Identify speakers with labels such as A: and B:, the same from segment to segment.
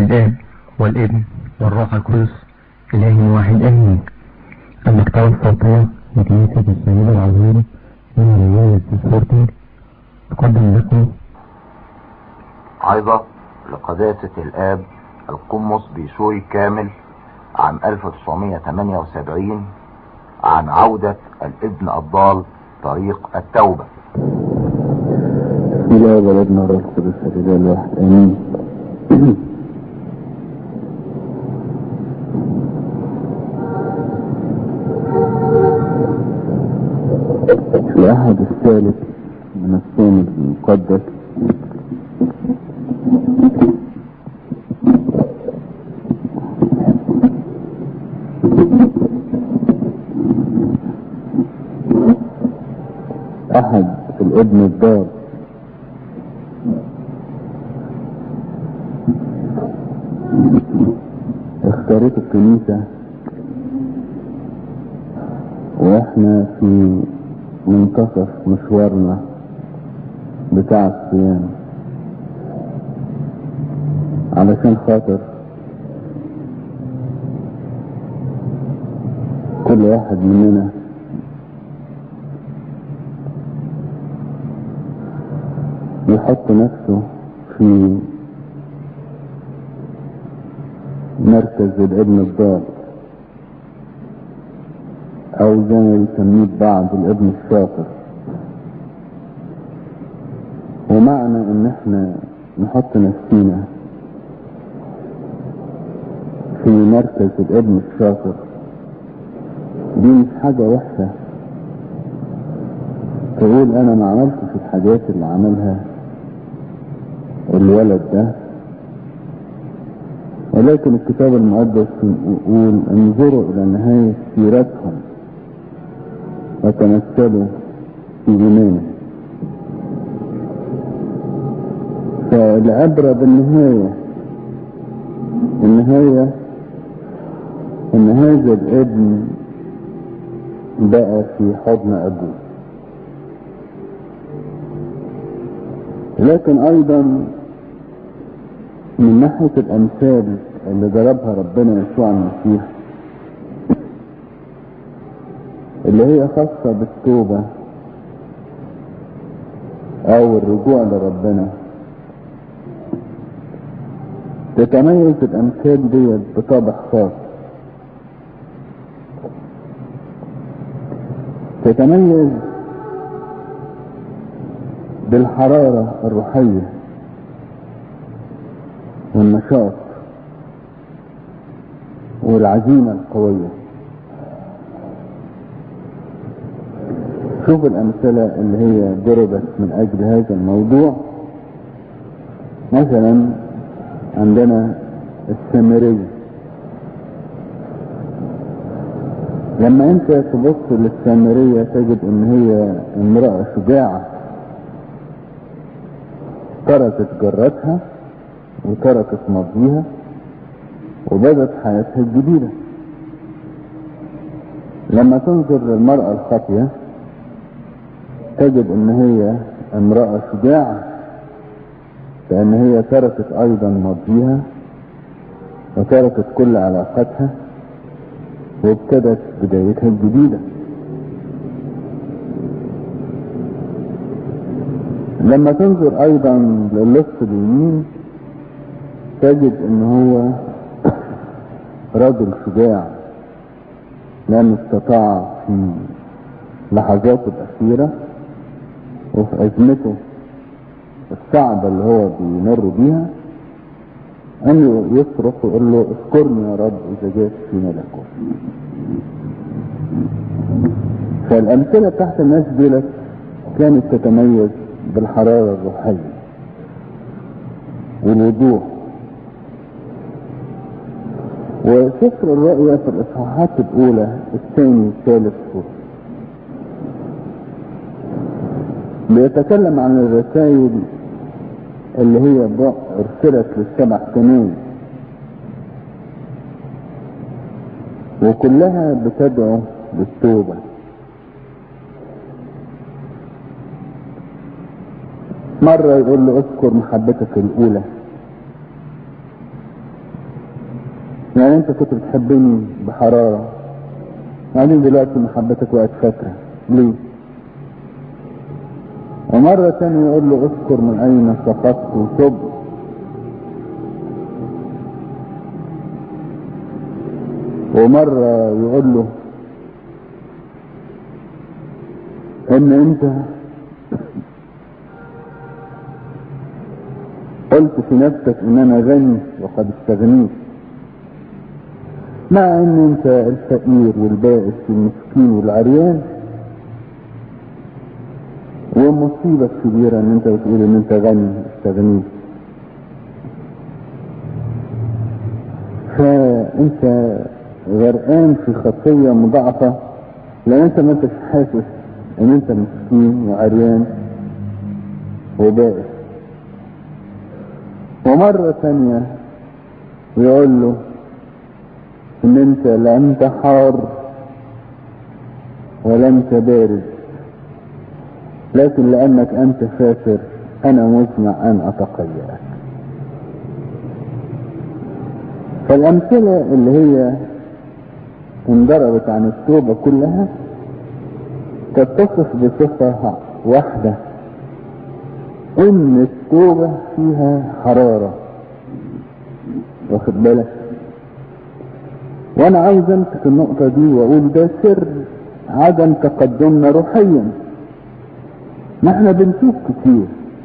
A: الآب والابن والروح القدس إله واحد آمين المكتبة الصوتية لكنيسة السيد العظيم من رياضة السبورتنج تقدم لكم
B: عظة لقداسة الآب القمص بيشوي كامل عام 1978 عن عودة الابن الضال طريق التوبة
C: بسم الله والابن والروح القدس الإله الواحد آمين الأحد الثالث من الصوم المقدس أحد الابن الضال اختارته الكنيسة واحنا في منتصف مشوارنا بتاع الصيام علشان خاطر كل واحد مننا يحط نفسه في مركز الابن الضال او زي ما يسميه بعض الابن الشاطر ومعنى ان احنا نحط نفسينا في مركز الابن الشاطر دي مش حاجة وحشة تقول انا ما عملتش الحاجات اللي عملها الولد ده ولكن الكتاب المقدس يقول انظروا الى نهاية سيرتهم وتمثلوا في إيمانه فالعبرة بالنهاية النهاية ان هذا الابن بقى في حضن ابوه لكن ايضا من ناحية الامثال اللي ضربها ربنا يسوع المسيح اللي هي خاصة بالتوبة او الرجوع لربنا تتميز الامثال ديت بطابع خاص تتميز بالحرارة الروحية والنشاط والعزيمة القوية شوف الأمثلة اللي هي ضربت من أجل هذا الموضوع مثلا عندنا السامرية لما انت تبص للسامرية تجد ان هي امرأة شجاعة تركت جرتها وتركت ماضيها وبدت حياتها الجديدة لما تنظر للمرأة الخاطية تجد ان هي امرأة شجاعة لان هي تركت ايضا ماضيها وتركت كل علاقاتها وابتدت بدايتها الجديدة لما تنظر ايضا للص اليمين تجد ان هو رجل شجاع لان استطاع في لحظاته الاخيرة وفي ازمته الصعبة اللي هو بيمر بيها ان يصرخ ويقول له اذكرني يا رب اذا جئت في ملكوت فالامثلة تحت الناس دولت كانت تتميز بالحرارة الروحية والوضوح وسفر الرؤيا في الاصحاحات الاولى الثاني الثالث فوق بيتكلم عن الرسائل اللي هي ارسلت للسبع سنين وكلها بتدعو للتوبة مرة يقول له اذكر محبتك الاولى يعني انت كنت بتحبني بحرارة بعدين دلوقتي محبتك بقت فترة ليه ومرة تانية يقول له اذكر من اين سقطت وتب ومرة يقول له ان انت قلت في نفسك ان انا غني وقد استغنيت مع ان انت الفقير والبائس والمسكين والعريان ومصيبة كبيرة ان انت بتقول ان انت غني استغنيت فانت غرقان في خطية مضاعفة لان انت ما انتش حاسس ان انت مسكين وعريان وبائس ومرة ثانية يقول له ان انت لا انت حار ولا انت بارد لكن لانك انت فاسر انا مزمع ان اتقيأك فالامثلة اللي هي انضربت عن التوبة كلها تتصف بصفة واحدة ان التوبة فيها حرارة واخد بالك وانا عاوز امسك النقطة دي واقول ده سر عدم تقدمنا روحيا ما احنا بنشوف كتير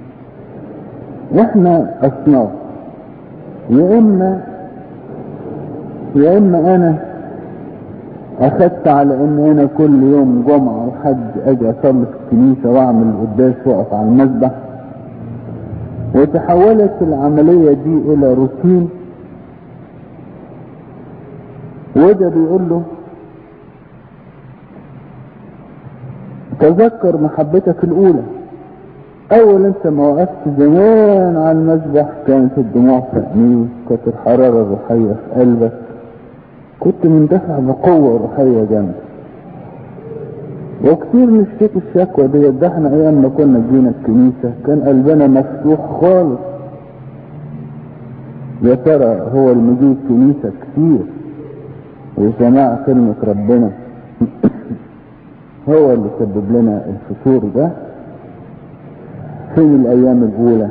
C: واحنا اصناف يا اما يا اما انا اخدت على ان انا كل يوم جمعة وحد اجي اصلي في الكنيسة واعمل قداس واقف على المسبح وتحولت العملية دي الى روتين وده بيقول له تذكر محبتك الاولى اول انت ما وقفت زمان على المسبح كانت الدموع في عينيك كانت الحرارة الروحية في قلبك كنت مندفع بقوة روحية جامدة وكتير نشتكي الشكوى دي ده احنا ايام ما كنا جينا الكنيسة كان قلبنا مفتوح خالص يا ترى هو المجيء الكنيسة كتير وسماع كلمة ربنا هو اللي سبب لنا الفتور ده فين الايام الاولى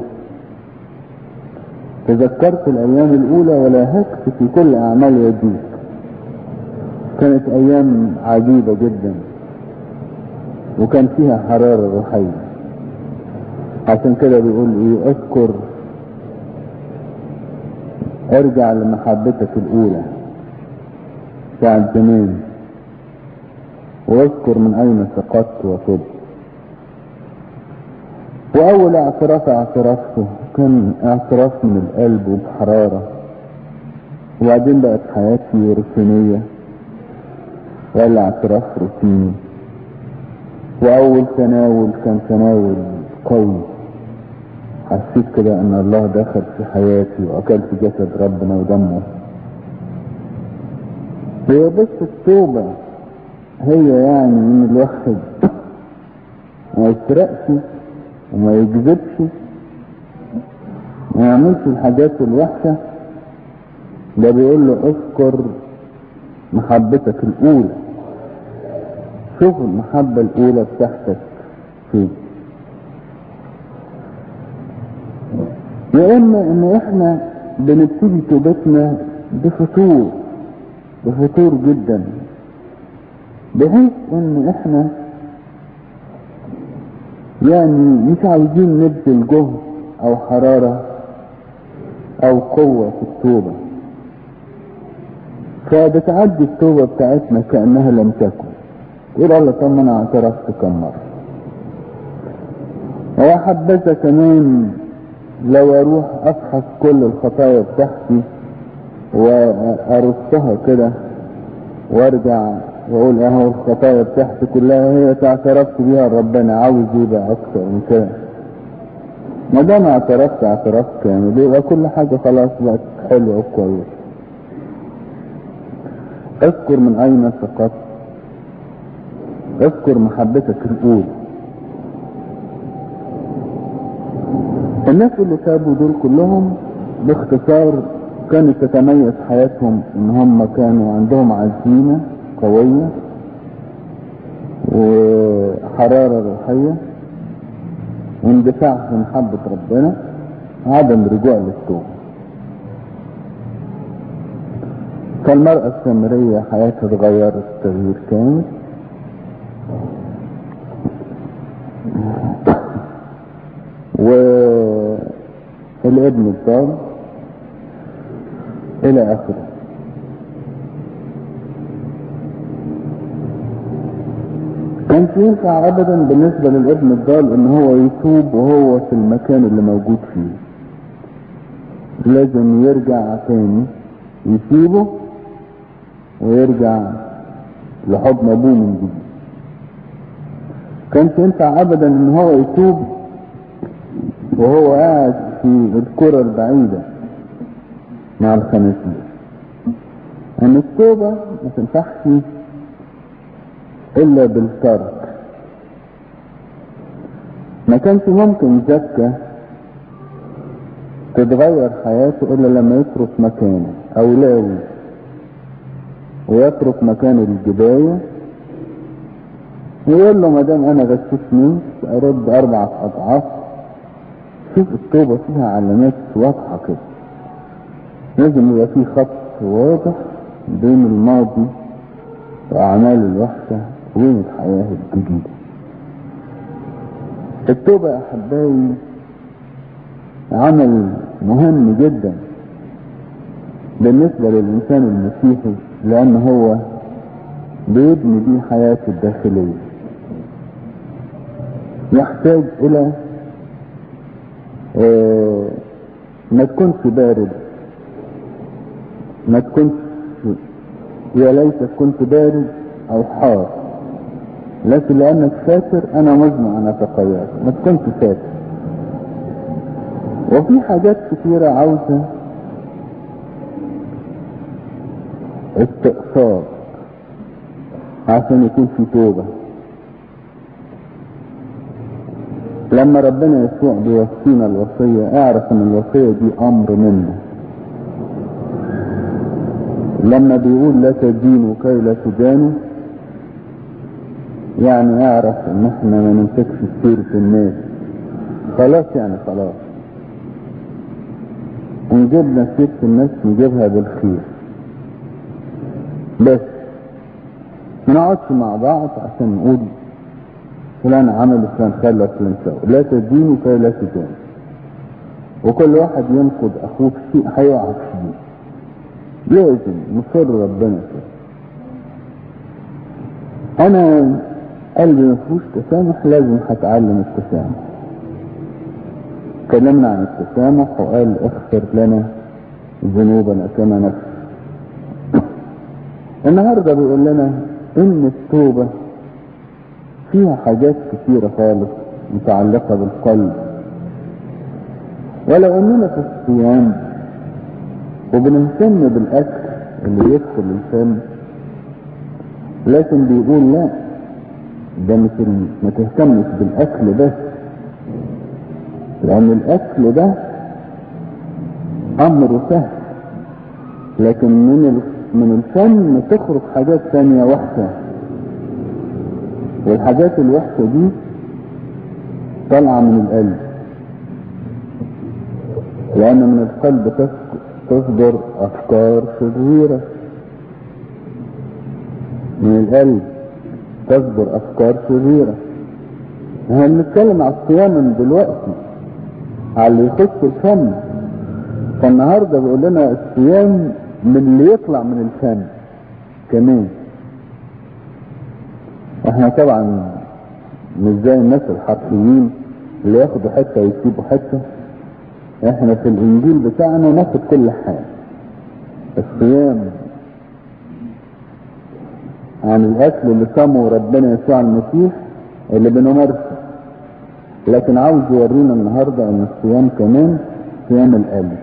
C: تذكرت الايام الاولى ولا هكت في كل اعمال يديك كانت ايام عجيبة جدا وكان فيها حرارة روحية عشان كده بيقول ايه اذكر ارجع لمحبتك الاولى بتاعت زمان واذكر من اين سقطت وتب واول اعتراف اعترفته كان اعتراف من القلب وبحرارة وبعدين بقت حياتي روتينية ولا اعتراف روتيني واول تناول كان تناول قوي حسيت كده ان الله دخل في حياتي واكلت جسد ربنا ودمه هي بس التوبة هي يعني ان الواحد ما يسرقش وما يكذبش ما يعملش الحاجات الوحشة ده بيقول له اذكر محبتك الاولى شوف المحبة الاولى بتاعتك فين يا اما ان احنا بنبتدي توبتنا بفتور بفتور جدا بحيث ان احنا يعني مش عاوزين نبذل جهد او حرارة او قوة في التوبة فبتعدي التوبة بتاعتنا كأنها لم تكن تقول الله طب انا اعترفت كم مرة وحبذا كمان لو اروح افحص كل الخطايا بتاعتي وارصها كده وارجع واقول اهو الخطايا بتاعتي كلها هي اعترفت بيها ربنا عاوز ايه بقى اكتر من كده ما دام اعترفت اعتراف كامل يبقى كل حاجه خلاص بقت حلوه وكويسه اذكر من اين سقطت اذكر محبتك الاولى الناس اللي تابوا دول كلهم باختصار وكانت تتميز حياتهم ان هم كانوا عندهم عزيمة قوية وحرارة روحية واندفاع في محبة ربنا عدم رجوع للتوبة فالمرأة السامرية حياتها اتغيرت تغيير كامل والابن الضال الى اخره كانش ينفع ابدا بالنسبة للابن الضال ان هو يتوب وهو في المكان اللي موجود فيه لازم يرجع تاني يسيبه ويرجع لحضن ابوه من جديد كانش ينفع ابدا ان هو يتوب وهو قاعد في الكرة البعيدة مع الخنازير ان التوبة ما تنفعش الا بالترك ما كانش ممكن زكا تتغير حياته الا لما يترك مكانه او لاوي ويترك مكان الجباية ويقول له ما دام انا غششني ارد اربعة اضعاف شوف التوبة فيها علامات واضحة كده لازم يبقى في خط واضح بين الماضي واعمال الوحشة وبين الحياة الجديدة التوبة يا احبائي عمل مهم جدا بالنسبة للإنسان المسيحي لأن هو بيبني بيه حياته الداخلية يحتاج إلى اه ما تكونش بارد ما تكونش يا ليت كنت بارد أو حار لكن لأنك فاكر أنا مزمع أن أتقيأ ما تكونش فاكر وفي حاجات كتيرة عاوزة استقصاد عشان يكون في توبة لما ربنا يسوع بيوصينا الوصية اعرف ان الوصية دي امر منه لما بيقول لا تدينوا كي لا تدانوا يعني اعرف ان احنا ما نمسكش سيرة الناس خلاص يعني خلاص ونجيبنا سيرة الناس نجيبها بالخير بس ما نقعدش مع بعض عشان نقول فلان عمل فلان خلى فلان سوى لا تدينوا كي لا تدانوا وكل واحد ينقد اخوه في شيء هيقع فيه لازم نصر ربنا فيه انا قلبي ما فيهوش تسامح لازم هتعلم التسامح اتكلمنا عن التسامح وقال اغفر لنا ذنوبنا كما نغفر النهاردة بيقول لنا ان التوبة فيها حاجات كثيرة خالص متعلقة بالقلب ولو اننا في الصيام وبنهتم بالاكل اللي يدخل الفم لكن بيقول لا ده مش ما تهتمش بالاكل بس لان الاكل ده امر سهل لكن من من الفم تخرج حاجات تانية وحشة والحاجات الوحشة دي طالعة من القلب لأن من القلب تصدر أفكار شريرة من القلب تصدر أفكار شريرة احنا بنتكلم على الصيام من دلوقتي على اللي يخص الفم فالنهارده بيقول لنا الصيام من اللي يطلع من الفم كمان احنا طبعا مش زي الناس الحرفيين اللي ياخدوا حته ويسيبوا حته احنا في الانجيل بتاعنا ناخد كل حاجه الصيام عن الاكل اللي صامه ربنا يسوع المسيح اللي بنمارسه لكن عاوز يورينا النهارده ان الصيام كمان صيام القلب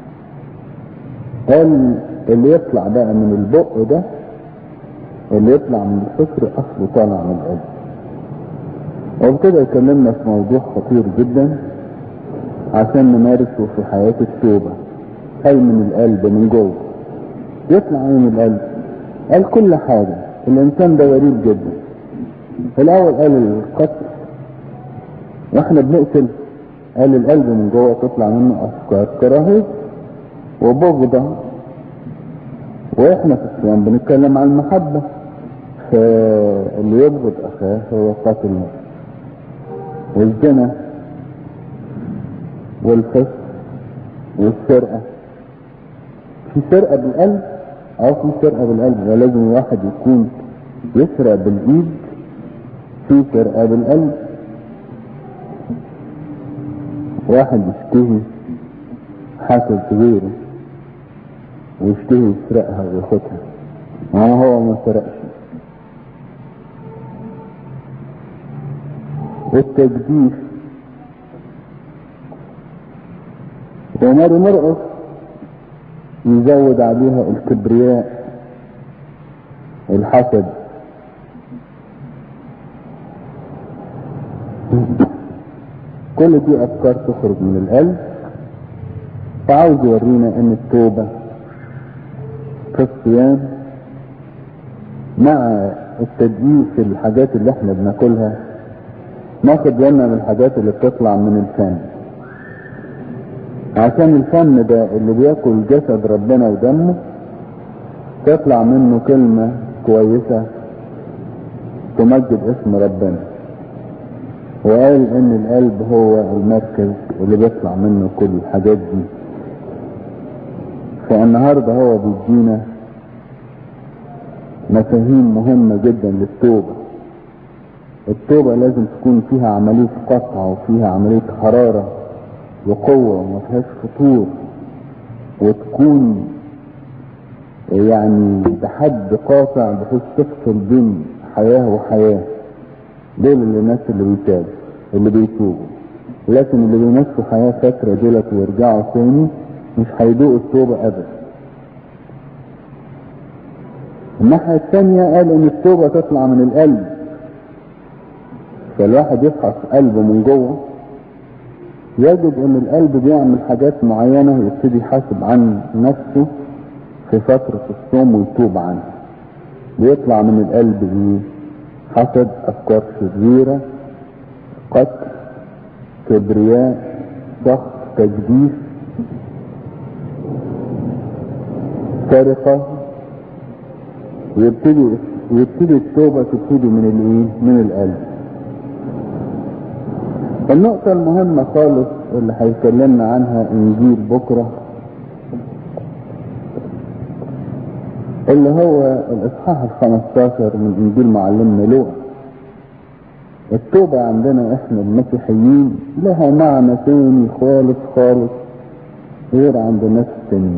C: قال اللي يطلع بقى من البق ده اللي يطلع من الفكر اصله طالع من القلب وبكده يكلمنا في موضوع خطير جدا عشان نمارسه في حياة التوبة قال من القلب من جوه يطلع ايه من القلب قال كل حاجة الانسان ده غريب جدا في الاول قال القتل واحنا بنقتل قال القلب من جوه تطلع منه افكار كراهية وبغضة واحنا في الصيام بنتكلم عن المحبة فاللي يبغض اخاه هو قاتل نفسه والزنا والفسق والسرقة في سرقة بالقلب او في سرقة بالقلب ولازم الواحد يكون يسرق بالايد في سرقة بالقلب واحد يشتهي حاجة غيره ويشتهي يسرقها وياخدها ما هو ما سرقش والتجديف وماري مرقص يزود عليها الكبرياء الحسد كل دي افكار تخرج من القلب فعاوز يورينا ان التوبة في الصيام مع التدقيق في الحاجات اللي احنا بناكلها ناخد بالنا من الحاجات اللي بتطلع من الفم عشان الفم ده اللي بياكل جسد ربنا ودمه تطلع منه كلمة كويسة تمجد اسم ربنا وقال ان القلب هو المركز اللي بيطلع منه كل الحاجات دي فالنهارده هو بيدينا مفاهيم مهمة جدا للتوبة التوبة لازم تكون فيها عملية قطع وفيها عملية حرارة وقوة وما فيهاش فطور وتكون يعني بحد قاطع بحيث تفصل بين حياة وحياة دول اللي الناس اللي بيتابوا اللي بيتوبوا لكن اللي بيمشوا حياة فترة دولت ويرجعوا تاني مش هيدوقوا التوبة أبدا الناحية الثانية قال إن التوبة تطلع من القلب فالواحد يفحص قلبه من جوه يجد ان القلب بيعمل حاجات معينة ويبتدي يحاسب عن نفسه في فترة الصوم ويتوب عنها بيطلع من القلب ايه حسد افكار شريرة قتل كبرياء سخط تجديف سرقة ويبتدي ويبتدي التوبة تبتدي من الايه من القلب النقطة المهمة خالص اللي هيكلمنا عنها انجيل بكرة اللي هو الاصحاح الخمستاشر من انجيل معلمنا لوقا التوبة عندنا احنا المسيحيين لها معنى تاني خالص خالص غير عند الناس التانيين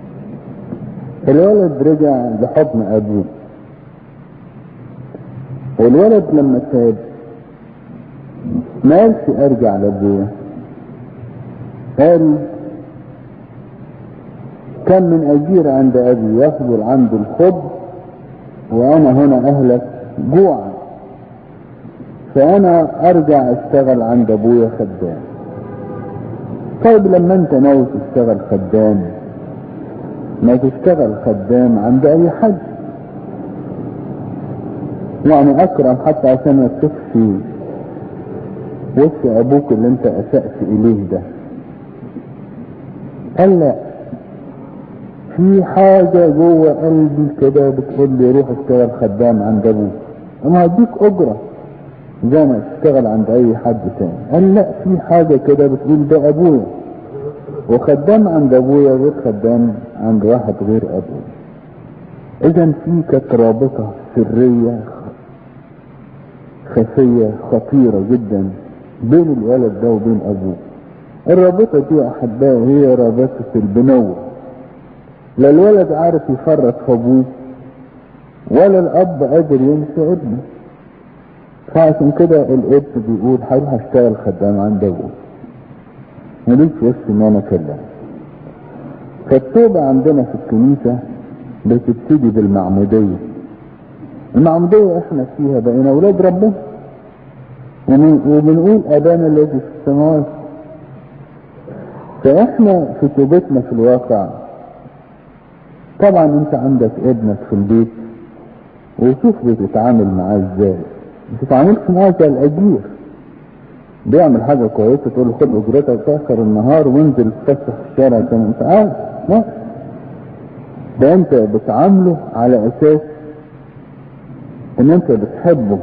C: الولد رجع لحضن ابوه والولد لما تاب ما قالش ارجع لابويا قال كان من اجير عند ابي يفضل عنده الخبز وانا هنا اهلك جوعا فانا ارجع اشتغل عند ابويا خدام طيب لما انت ناوي تشتغل خدام ما تشتغل خدام عند اي حد يعني اكرم حتى عشان ما تشوفش وش ابوك اللي انت اسأت اليه ده قال لا في حاجة جوه قلبي كده بتقول لي روح اشتغل خدام عند ابوك انا هديك اجرة زي ما تشتغل عند اي حد تاني قال لا في حاجة كده بتقول ده ابويا وخدام عند ابويا غير خدام عند واحد غير ابويا اذا في كانت رابطة سرية خفية خطيرة جدا بين الولد ده وبين ابوه الرابطة دي احبائي هي رابطة البنوة لا الولد عارف يفرط في ابوه ولا الاب قادر ينسى ابنه فعشان كده الاب بيقول هروح اشتغل خدام عند ابوه مليش وش ان انا اكلم فالتوبة عندنا في الكنيسة بتبتدي بالمعمودية المعمودية احنا فيها بقينا اولاد ربنا وبنقول ابانا الذي في السماوات فاحنا في توبتنا في الواقع طبعا انت عندك ابنك في البيت وشوف بتتعامل معاه ازاي ما تتعاملش معاه زي الاجير بيعمل حاجة كويسة تقول له خد اجرتك في اخر النهار وانزل تفسح في الشارع زي ما انت عايز لا ده انت بتعامله على اساس ان انت بتحبه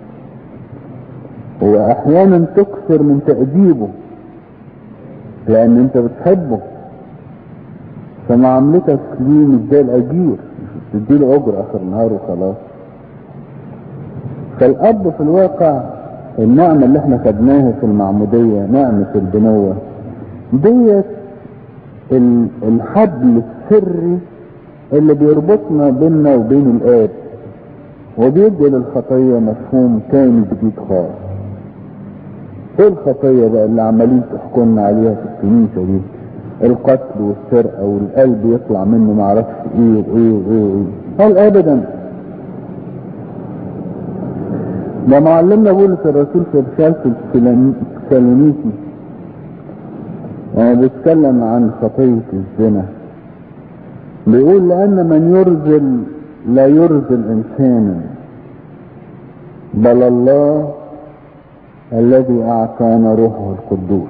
C: واحيانا تكثر من تأديبه لان انت بتحبه فمعاملتك ليه مش زي الاجير مش بتديله اجر اخر النهار وخلاص فالاب في الواقع النعمة اللي احنا خدناها في المعمودية نعمة البنوة ديت ال- الحبل السري اللي بيربطنا بيننا وبين الاب وبيدي للخطية مفهوم تاني جديد خالص ايه الخطية بقى اللي عمالين تحكمنا عليها في الكنيسة دي القتل والسرقة والقلب يطلع منه معرفش ايه وايه وايه وايه قال ابدا ده معلمنا بولس الرسول في رسالة السالونيكي يعني بيتكلم عن خطية الزنا بيقول لأن من يرزل لا يرزل إنسانا بل الله الذي أعطانا روحه القدوس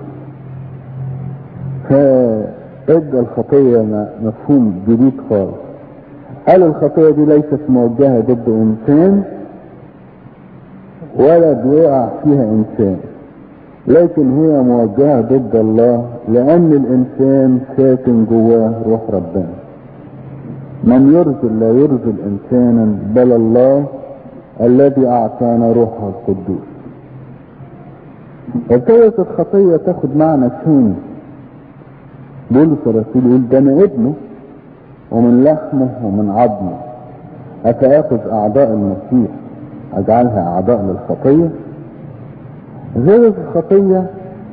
C: فادى الخطية م- مفهوم جديد خالص قال الخطية دي ليست موجهة ضد إنسان ولا بيقع فيها إنسان لكن هي موجهة ضد الله لأن الإنسان ساكن جواه روح ربنا من يرزل لا يرزل إنسانا بل الله الذي أعطانا روحه القدوس ابتدت الخطية تاخد معنى ثاني بولس الرسول يقول ده انا ابنه ومن لحمه ومن عظمه افاخذ اعضاء المسيح اجعلها اعضاء للخطية غير الخطية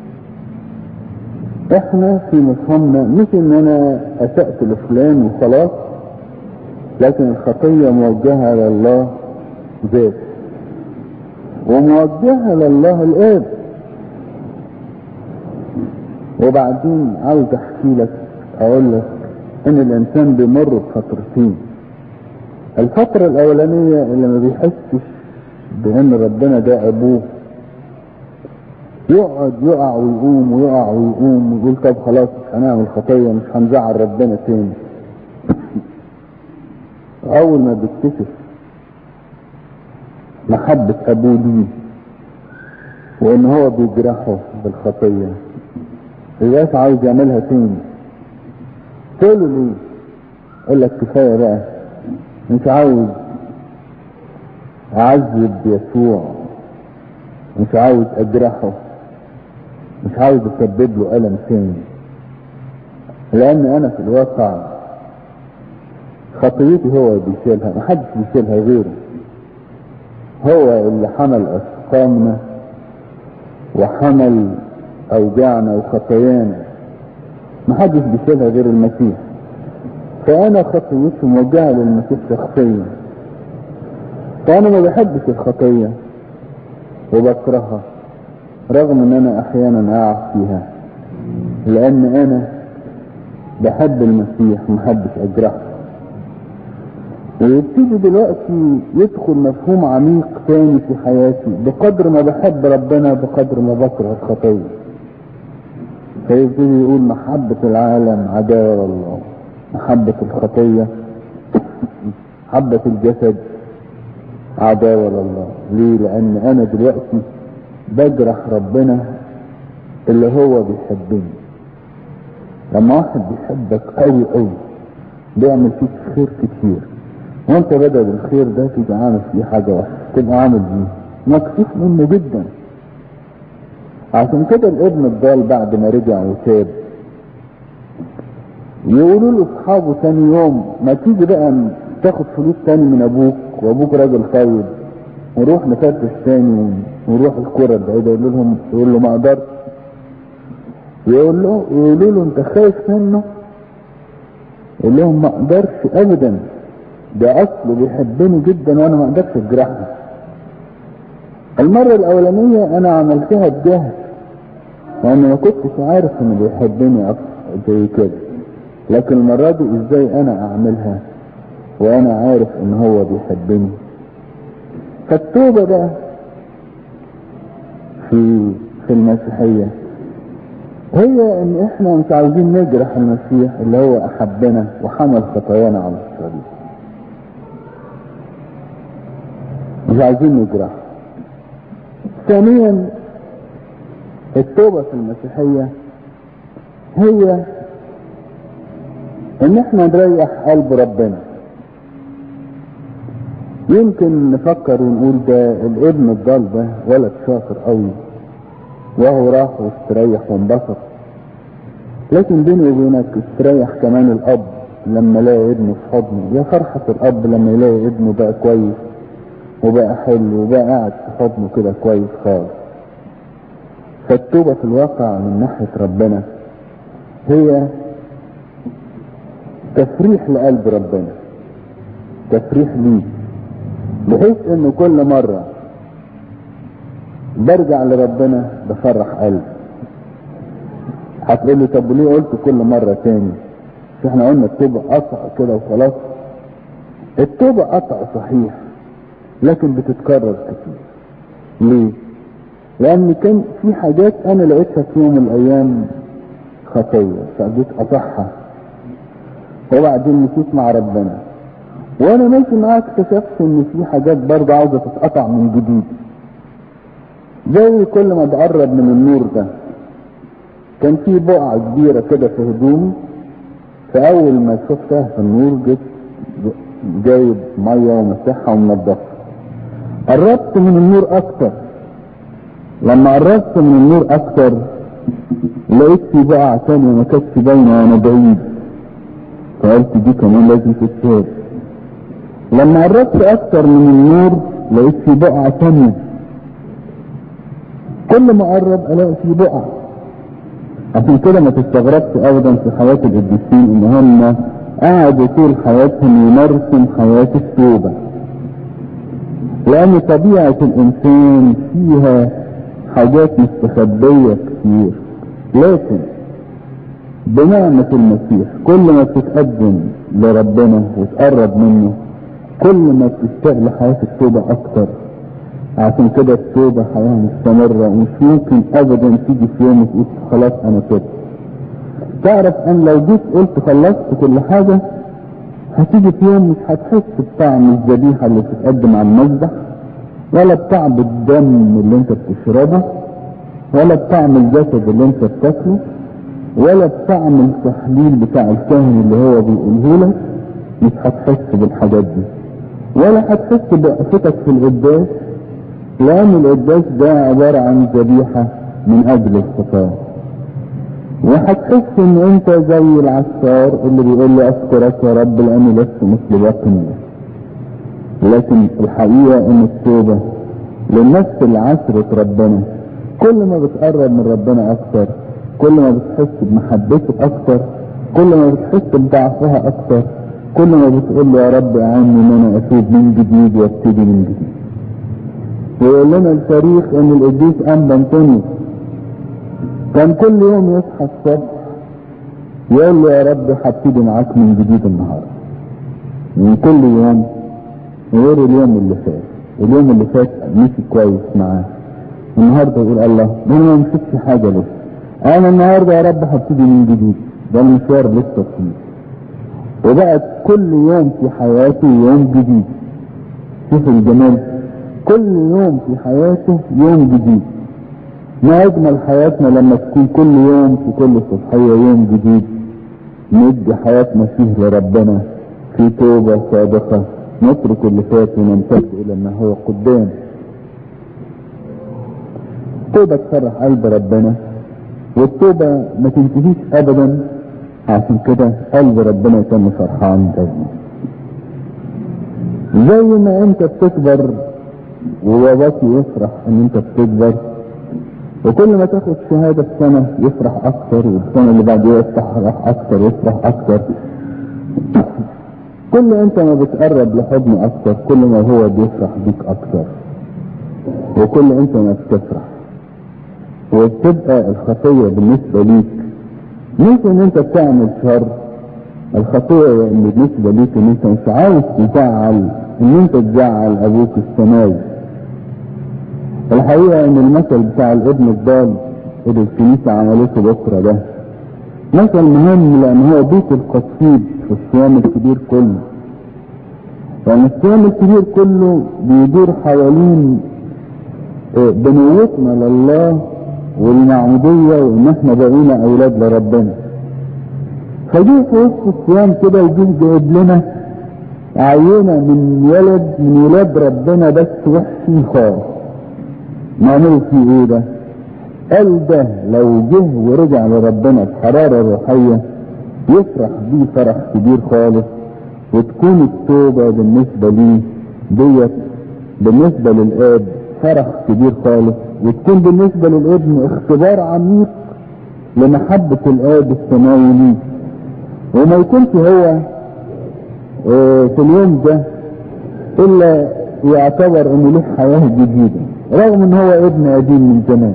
C: احنا في مفهومنا مش ان انا اسأت لفلان وخلاص لكن الخطية موجهة لله ذات وموجهة لله الاب وبعدين عاوز احكي لك اقول لك ان الانسان بيمر بفترتين الفترة الاولانية اللي ما بيحسش بان ربنا ده ابوه يقعد يقع ويقوم ويقع ويقوم ويقول طب خلاص مش هنعمل خطية مش هنزعل ربنا تاني اول ما بيكتشف محبة ابوه ليه وان هو بيجرحه بالخطية يبقاش عاوز يعملها تاني تقول له ليه يقول لك كفاية بقى مش عاوز اعذب يسوع مش عاوز اجرحه مش عاوز اسبب له الم تاني لان انا في الواقع خطيتي هو اللي بيشيلها محدش بيشيلها غيره هو اللي حمل اسقامنا وحمل اوجاعنا وخطايانا محدش بيشيلها غير المسيح فانا خطيتي موجهه للمسيح شخصيا فانا ما بحبش الخطيه وبكرهها رغم ان انا احيانا اقع فيها لان انا بحب المسيح محبش اجرحه ويبتدي دلوقتي يدخل مفهوم عميق تاني في حياتي بقدر ما بحب ربنا بقدر ما بكره الخطيه فيبتدي يقول محبة العالم عداوة لله محبة الخطية محبة الجسد عداوة لله ليه لان انا دلوقتي بجرح ربنا اللي هو بيحبني لما واحد بيحبك قوي قوي بيعمل فيك خير كتير وانت بدل الخير ده تيجي عامل فيه حاجة وحشة تبقى عامل فيه مكسوف منه جدا عشان كده الابن الضال بعد ما رجع وتاب يقولوا له اصحابه تاني يوم ما تيجي بقى تاخد فلوس تاني من ابوك وابوك راجل طيب ونروح نفتش تاني ونروح الكرة البعيدة يقول لهم يقول له ما اقدرش يقول له يقولوا له انت خايف منه يقول لهم ما اقدرش ابدا ده اصله بيحبني جدا وانا ما اقدرش اجرحه المرة الاولانية انا عملتها بجهل لأن ما كنتش عارف إنه بيحبني أكتر زي كده لكن المرة دي إزاي أنا أعملها وأنا عارف إن هو بيحبني فالتوبة بقى في في المسيحية هي ان احنا مش عاوزين نجرح المسيح اللي هو احبنا وحمل خطايانا على الصليب مش عايزين نجرح ثانيا التوبة في المسيحية هي ان احنا نريح قلب ربنا يمكن نفكر ونقول ده الابن الضال ده ولد شاطر قوي وهو راح واستريح وانبسط لكن بيني وبينك استريح كمان الاب لما يلاقي ابنه في حضنه يا فرحة الاب لما يلاقي ابنه بقى كويس وبقى حلو وبقى قاعد في حضنه كده كويس خالص فالتوبة في الواقع من ناحية ربنا هي تفريح لقلب ربنا تفريح ليه بحيث انه كل مرة برجع لربنا بفرح قلبي هتقول لي طب وليه قلت كل مرة تاني مش احنا قلنا التوبة قطع كده وخلاص التوبة قطع صحيح لكن بتتكرر كتير ليه لان كان في حاجات انا لقيتها في يوم من الايام خطية فجيت قطعها وبعدين مشيت مع ربنا وانا ماشي معاه اكتشفت ان في حاجات برضه عاوزة تتقطع من جديد زي كل ما بقرب من النور ده كان في بقعة كبيرة كده في هدومي فأول ما شفتها في النور جيت جايب مية ومسحها ومنضفها قربت من النور أكتر لما قربت من النور أكتر لقيت في بقعة تانية ما كانتش باينة وأنا بعيد فقلت دي كمان لازم تتشال لما قربت أكتر من النور لقيت في بقعة تانية كل ما اقرب الاقي في بقع عشان كده ما تستغربش ابدا في حياة القديسين ان هم قعدوا طول حياتهم يمارسوا حياة التوبة لان طبيعة الانسان فيها حاجات مستخبية كتير لكن بنعمة المسيح كل ما بتتقدم لربنا وتقرب منه كل ما بتشتاق لحياة التوبة اكتر عشان كده التوبة حياة مستمرة ومش ممكن ابدا تيجي في يوم تقول خلاص انا تبت تعرف ان لو جيت قلت خلصت كل حاجة هتيجي في يوم مش هتحس بطعم الذبيحة اللي بتتقدم على المذبح ولا بطعم الدم اللي انت بتشربه ولا بطعم الجسد اللي انت بتاكله ولا بطعم التحليل بتاع الكاهن اللي هو بيقوله لك مش هتحس بالحاجات دي ولا هتحس بوقفتك في القداس لأن القداس ده عبارة عن ذبيحة من أجل الخطاة وهتحس إن أنت زي العسكر اللي بيقول له أشكرك يا رب لأني لست مثل وطني لكن الحقيقة إن التوبة للنفس اللي عشرت ربنا كل ما بتقرب من ربنا أكتر كل ما بتحس بمحبته أكتر كل ما بتحس بضعفها أكتر كل ما بتقول له يا رب أعني إن أنا أتوب من جديد وابتدي من جديد ويقول لنا التاريخ ان القديس انبا انطونيوس كان كل يوم يصحى الصبح يقول له يا رب هبتدي معاك من جديد النهارده من كل يوم غير اليوم اللي فات اليوم اللي فات مشي كويس معاه النهارده يقول الله ده انا ما مشيتش حاجه لسه انا النهارده يا رب هبتدي من جديد ده المشوار لسه طويل وبقت كل يوم في حياتي يوم جديد شوف الجمال كل يوم في حياته يوم جديد ما اجمل حياتنا لما تكون كل يوم في كل صبحية يوم جديد ندي حياتنا فيه لربنا في توبة صادقة نترك اللي فات ونمتد الى ما هو قدام توبة تفرح قلب ربنا والتوبة ما تنتهيش ابدا عشان كده قلب ربنا يكون فرحان دايما زي ما انت بتكبر وباباك يفرح ان انت بتكبر وكل ما تاخد شهادة في سنة يفرح اكتر والسنة اللي بعدها يفرح اكتر يفرح اكتر كل انت ما بتقرب لحضنه اكتر كل ما هو بيفرح بيك اكتر وكل انت ما بتفرح وبتبقى الخطية بالنسبة ليك مش ان انت بتعمل شر الخطية بالنسبة ليك ان انت مش عاوز تزعل ان انت تزعل ابوك السماوي الحقيقة ان المثل بتاع الابن الضال اللي الكنيسة عملته بكرة ده مثل مهم لان هو بيت القصيد في الصيام الكبير كله يعني الصيام الكبير كله بيدور حوالين بنوتنا لله والمعمودية وان احنا بقينا اولاد لربنا فجه في وسط الصيام كده وجه جايب لنا عينة من ولد من ولاد ربنا بس وحشين خالص نعمل فيه ايه ده قال ده لو جه ورجع لربنا بحرارة روحية يفرح بيه فرح كبير خالص وتكون التوبة بالنسبة ليه ديت بالنسبة للآب فرح كبير خالص وتكون بالنسبة للابن اختبار عميق لمحبة الآب السماوي ليه وما يكونش هو اه في اليوم ده إلا يعتبر إنه له حياة جديدة رغم إن هو ابن قديم من زمان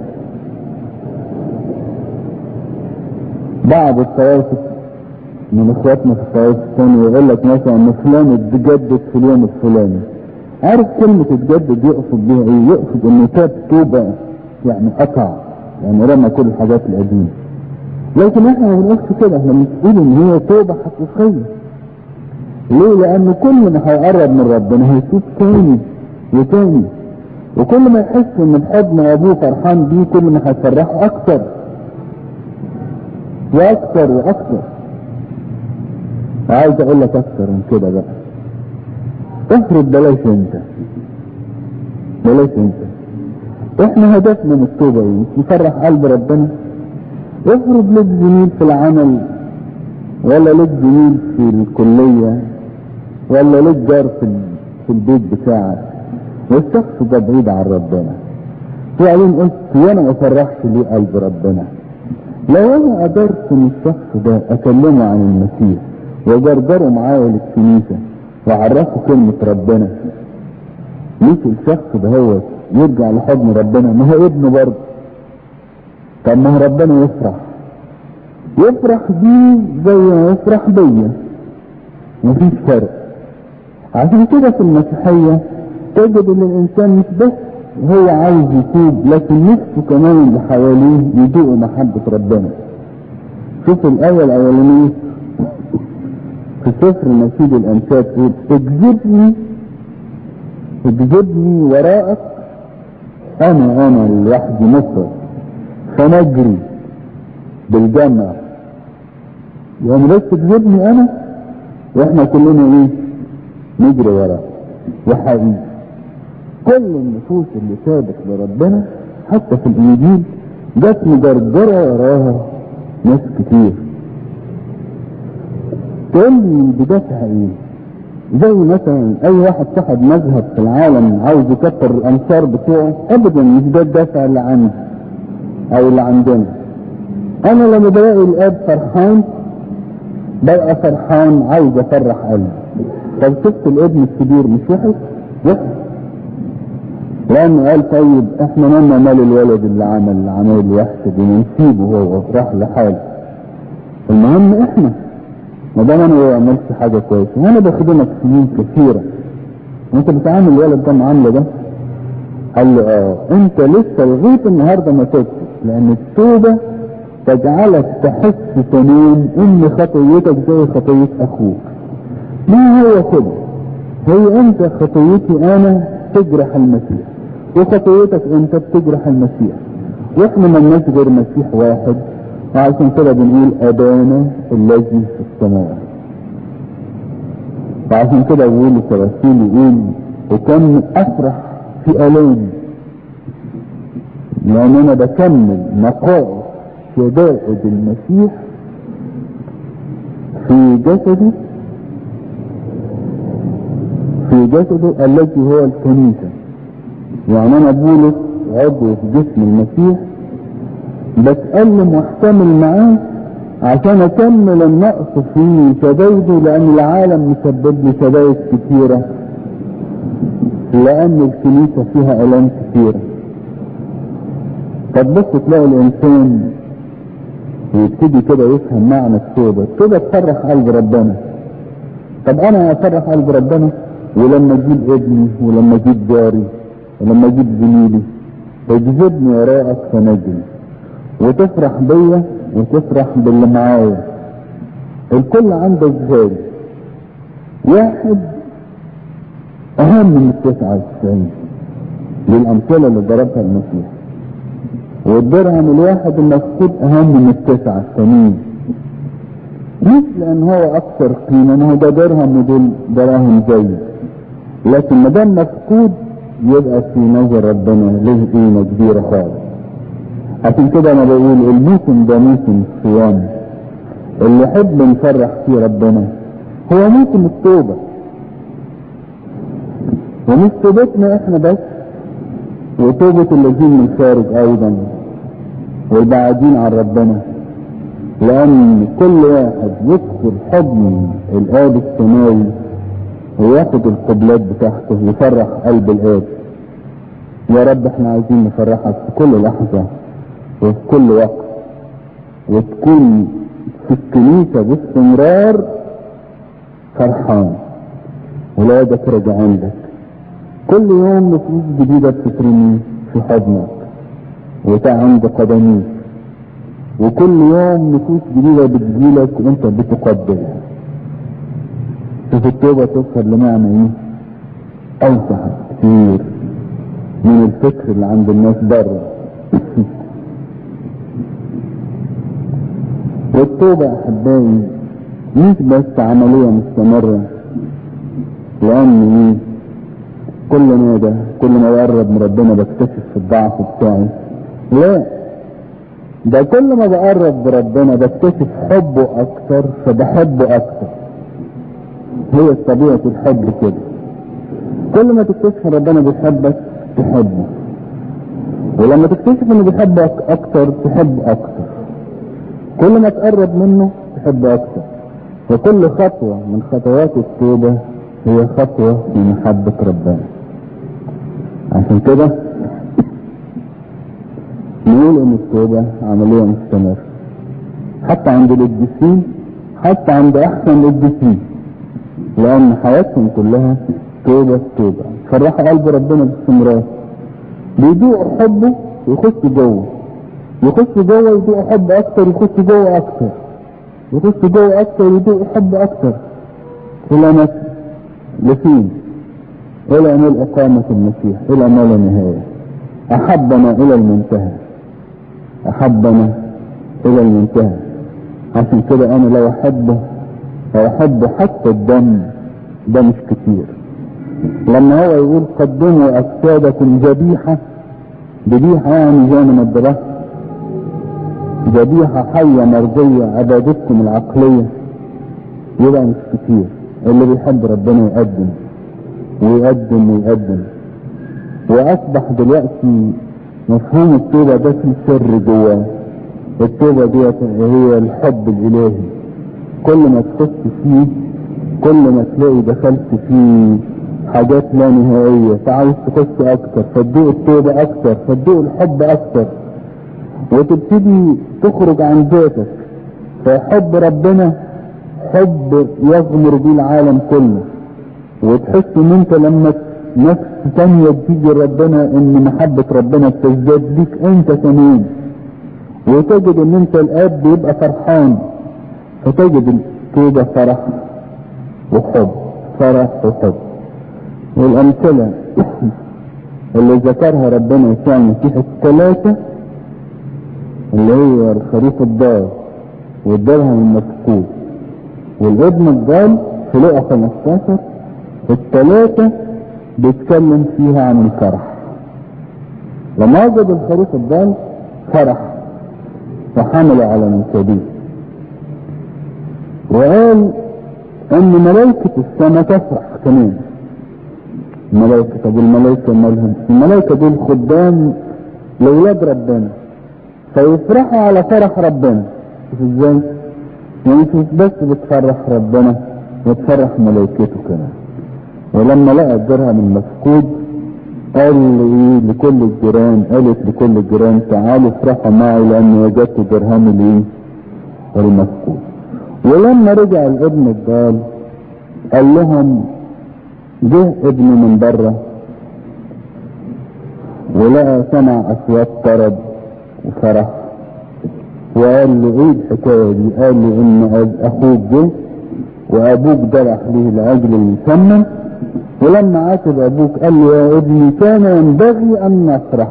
C: بعض الطوائف من اخواتنا في الطوائف الثانية يقول لك مثلا ان فلان اتجدد في اليوم الفلاني عارف كلمة اتجدد يقصد بيها ايه يقصد انه تاب توبة يعني قطع يعني رمى كل الحاجات القديمة لكن احنا ما بنقولش كده احنا بنقول ان هي توبة حقيقية ليه لان كل ما هيقرب من ربنا هيتوب تاني وتاني وكل ما يحس ان بحضن ابوه فرحان بيه كل ما هيفرحه اكتر واكتر واكتر عايز اقول لك اكتر من كده بقى افرض بلاش انت بلاش انت احنا هدفنا من التوبة ايه نفرح قلب ربنا افرض لك زميل في العمل ولا لك زميل في الكلية ولا لك جار في, في البيت بتاعك والشخص ده بعيد عن ربنا وبعدين قلت وانا ما فرحش ليه قلب ربنا لو انا قدرت من الشخص ده اكلمه عن المسيح وجرجره معايا للكنيسة وعرفه كلمة ربنا مش الشخص ده هو يرجع لحضن ربنا ما هو ابنه برضه طب ما هو ربنا يفرح يفرح بيه زي ما يفرح بيا مفيش فرق عشان كده في المسيحية تجد ان الانسان مش بس هو عايز يتوب لكن نفسه كمان اللي حواليه يدوقوا محبة ربنا شوف الآية الأولانية في سفر نشيد الأنشاد تقول اجذبني اجذبني وراءك أنا أنا لوحدي مفرد فنجري بالجمع يعني بس تجذبني أنا وإحنا كلنا إيه نجري وراه وحقيقي كل النفوس اللي سابت لربنا حتى في الإنجيل جت مجرجرة وراها ناس كتير تقول لي بدافع ايه زي مثلا اي واحد صاحب مذهب في العالم عاوز يكتر الانصار بتوعه ابدا مش ده الدافع اللي عندي او اللي عندنا انا لما بلاقي الاب فرحان ببقى فرحان عاوز افرح قلبي طب شفت الابن الكبير مش وحش وحش لانه قال طيب احنا مالنا مال الولد اللي عمل العمايل الوحشه دي نسيبه هو راح لحاله المهم احنا ما دام انا ما بعملش حاجه كويسه وانا بخدمك سنين كثيره وانت بتعامل الولد ده معامله ده قال له اه انت لسه لغايه النهارده ما تبت لان التوبه تجعلك تحس تمام ان خطيتك زي خطيه اخوك ما هو كده هي انت خطيتي انا تجرح المسيح وخطيتك انت بتجرح المسيح واحنا ملناش غير مسيح واحد وعشان كده بنقول ابانا الذي في السماوات وعشان كده بيقول الترسيل يقول وكم افرح في الام لان انا بكمل نقائص شدائد المسيح في جسدي في جسده الذي هو الكنيسة يعني انا بولس عضو في جسم المسيح بتألم واحتمل معاه عشان اكمل النقص في شدايده لان العالم مسبب لي شدايد كتيرة لان الكنيسة فيها الام كتيرة فتبص تلاقي الانسان ويبتدي كده يفهم معنى التوبة التوبة تفرح قلب ربنا طب انا افرح قلب ربنا ولما اجيب ابني ولما اجيب جاري ولما اجيب زميلي اجذبني وراءك فنجري وتفرح بيا وتفرح باللي معايا الكل عنده جهاد واحد اهم من التسعة وتسعين للامثلة اللي ضربها المسيح والدرهم الواحد المفقود اهم من التسعة الثانيين مش لان هو اكثر قيمة ما هو ده درهم ودول دراهم زي لكن ما دام مفقود يبقى في نظر ربنا له قيمة كبيرة خالص عشان كده انا بقول الموسم ده موسم الصيام اللي يحب نفرح فيه ربنا هو موسم التوبة ومش توبتنا احنا بس وتوبة الذين من الخارج ايضا والبعيدين عن ربنا لان كل واحد يدخل حضن الاب السماوي وياخد القبلات بتاعته ويفرح قلب الاب يا رب احنا عايزين نفرحك في كل لحظة وفي كل وقت وتكون في الكنيسة باستمرار فرحان ولادك راجعين لك كل يوم نفوس جديدة بتترمي في حضنك وتعند قدميك وكل يوم نفوس جديدة بتجيلك وانت بتقبلها شوف التوبة توصل لمعنى ايه اوسع كتير من الفكر اللي عند الناس بره والتوبة احبائي مش بس عملية مستمرة لان ايه كل ما ده كل ما بقرب من ربنا بكتشف في الضعف بتاعي لا ده كل ما بقرب بربنا بكتشف حبه اكتر فبحبه اكتر هي طبيعة الحب كده كل ما تكتشف ان ربنا بيحبك تحبه ولما تكتشف انه بيحبك اكتر تحب اكتر كل ما تقرب منه تحب اكتر وكل خطوة من خطوات التوبة هي خطوة في محبة ربنا عشان كده نقول ان التوبة عملية مستمرة حتى عند القديسين حتى عند احسن القديسين لان حياتهم كلها توبة توبة فرحوا قلب ربنا باستمرار بيدوقوا حبه ويخشوا جوه يخشوا جوه يدوقوا حب اكتر يخشوا جوه اكتر يخشوا جوه اكتر يدوقوا حب اكتر الى متى لفين الى ملء اقامة المسيح الى ما لا نهاية احبنا الى المنتهى احبنا الى المنتهى عشان كده انا لو احبه لو احبه حتى الدم ده مش كتير لما هو يقول قدموا اجسادكم ذبيحة ذبيحة يعني زي من الدراسة ذبيحة حية مرضية عبادتكم العقلية يبقى مش كتير اللي بيحب ربنا يقدم ويقدم ويقدم واصبح دلوقتي مفهوم التوبة ده في سر جواه التوبة دي هي الحب الالهي كل ما تخش فيه كل ما تلاقي دخلت فيه حاجات لا نهائية فعاوز تخش اكتر فتدوق التوبة اكتر فتدوق الحب اكتر وتبتدي تخرج عن ذاتك فحب ربنا حب يغمر بيه العالم كله وتحس ان انت لما نفس تانية تيجي ربنا ان محبة ربنا بتزداد بيك انت كمان وتجد ان انت الاب بيبقى فرحان فتجد التوبة فرح وحب فرح وحب والامثلة اللي ذكرها ربنا يسوع المسيح الثلاثة اللي هي الخريف الضال والدرهم المفقود والابن الضال في لقى 15 الثلاثة بيتكلم فيها عن الفرح لما وجد الخريف الضال فرح وحمل على منكبيه وقال ان ملائكة السماء تفرح كمان الملائكة طب الملائكة مالهم الملائكة دول خدام لولاد ربنا فيفرحوا على فرح ربنا شوف ازاي يعني مش بس بتفرح ربنا وتفرح ملائكته كمان ولما لقى الدرهم المفقود قال ايه لكل الجيران قالت لكل الجيران تعالوا افرحوا معي لاني وجدت درهمي الايه المفقود ولما رجع الابن الضال قال لهم جه ابني من بره ولقى سمع اصوات طرب وفرح وقال له ايه الحكايه دي قال له ان اخوك جه وابوك ذبح ليه لاجل الثمن ولما عاتب ابوك قال له يا ابني كان ينبغي ان نفرح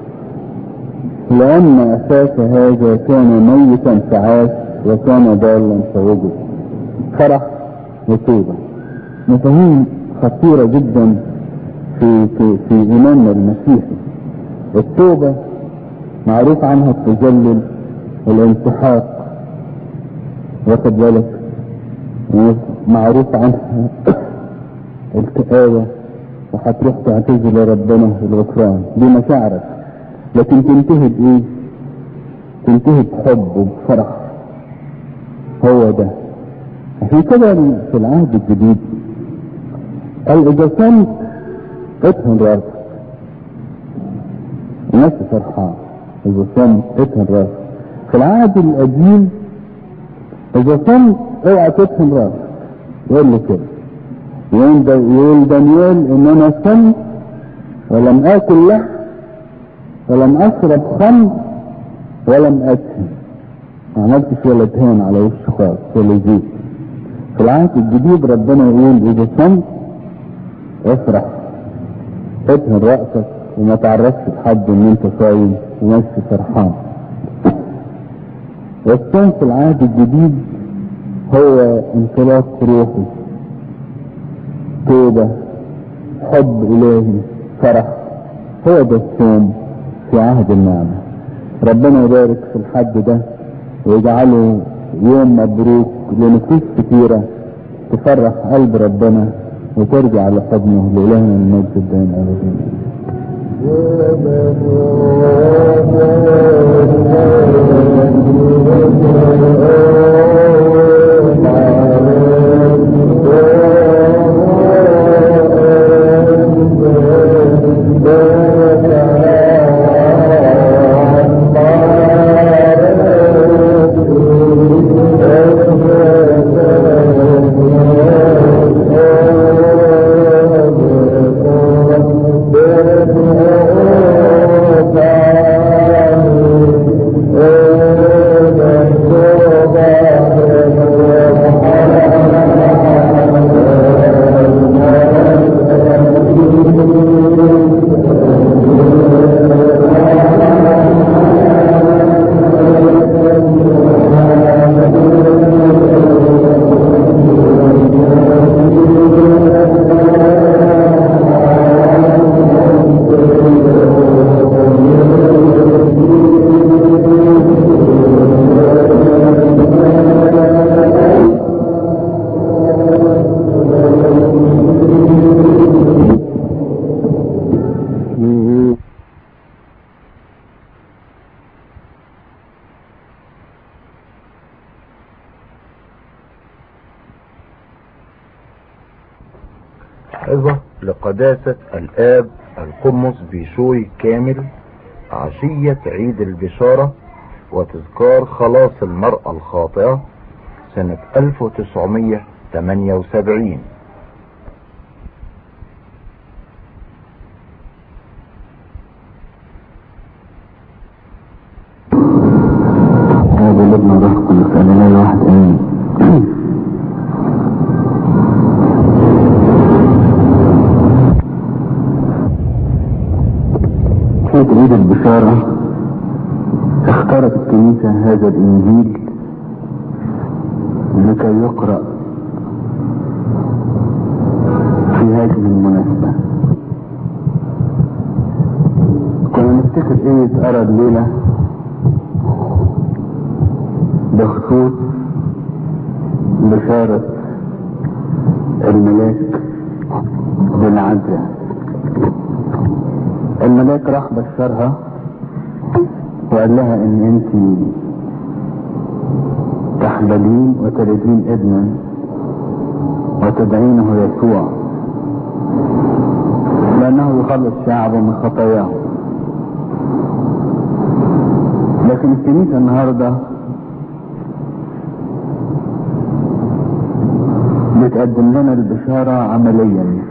C: لان اخاك هذا كان ميتا فعاش وكان ضالا فوجد فرح وتوبه مفاهيم خطيره جدا في في في ايماننا المسيحي التوبه معروف عنها التجلل والانسحاق واخد بالك ومعروف عنها الكآبة وهتروح تعتذر لربنا الغفران دي مشاعرك لكن تنتهي بإيه؟ تنتهي بحب وبفرح هو ده عشان كده في العهد الجديد قال إذا صمت اطهن راسك الناس فرحان إذا صمت اطهن راسك في العهد القديم إذا صمت اوعى تطهن راسك يقول له كده يقول دانيال ان انا صمت ولم اكل لحم ولم اشرب خمر ولم ادهن ما عملتش ولا دهان على وش خالص ولا زيت في العهد الجديد ربنا يقول اذا صمت افرح ادهن راسك وما تعرفش لحد ان انت صايم وماشي فرحان والصوم في العهد الجديد هو انطلاق روحي توبة حب إلهي فرح هو ده الصوم في عهد النعمة ربنا يبارك في الحد ده ويجعله يوم مبروك لنفوس كتيرة تفرح قلب ربنا وترجع لحضنه لإلهنا المجد الدائم أبدا
B: عظة لقداسة الآب القمص بيشوي كامل عشية عيد البشارة وتذكار خلاص المرأة الخاطئة سنة 1978
C: هذا الابن روح قدس انا لا واحد امين في عيد البشارة اختارت الكنيسة هذا الانجيل لكي يقرأ في هذه المناسبة كنا نفتكر ايه يتقرا الليلة بخصوص بشارة الملاك بالعزة الملاك راح بشرها وقال لها ان انت تحبلين وتلدين ابنا وتدعينه يسوع لأنه يخلص شعبه من خطاياه لكن الكنيسة النهاردة بتقدم لنا البشارة عمليا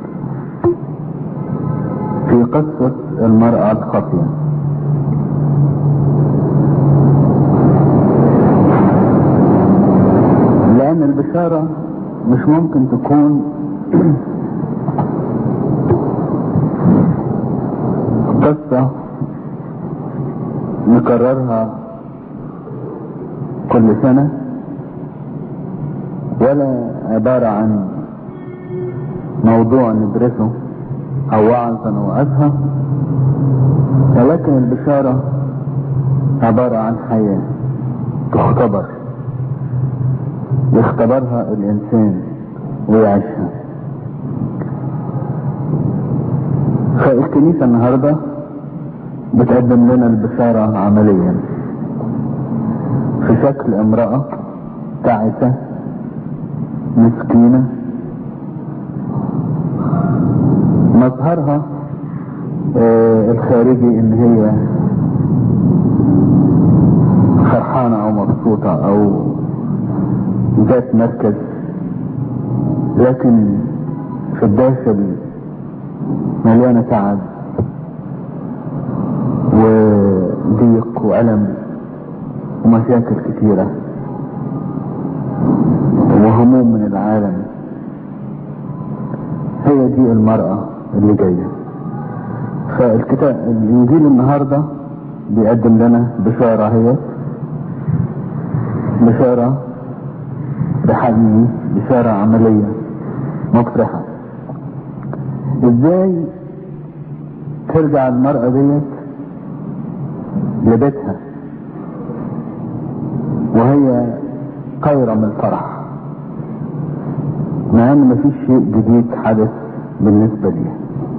C: في قصة المرأة الخاطئة لأن البشارة مش ممكن تكون قصة نكررها كل سنة ولا عبارة عن موضوع ندرسه أو وعظا نوعظها ولكن البشارة عبارة عن حياة تختبر يختبرها الإنسان ويعيشها فالكنيسة النهاردة بتقدم لنا البشارة عمليا في شكل امرأة تعسة مسكينة مظهرها آه الخارجي ان هي فرحانة او مبسوطة او ذات مركز لكن في الداخل مليانة تعب وضيق وألم ومشاكل كثيرة وهموم من العالم هي دي المرأة اللي جاية فالكتاب الإنجيل النهاردة بيقدم لنا بشارة هي بشارة بحقيقي بشارة عملية مفرحة ازاي ترجع المرأة ديت لبيتها وهي طايرة من الفرح مع ان مفيش شيء جديد حدث بالنسبة ليها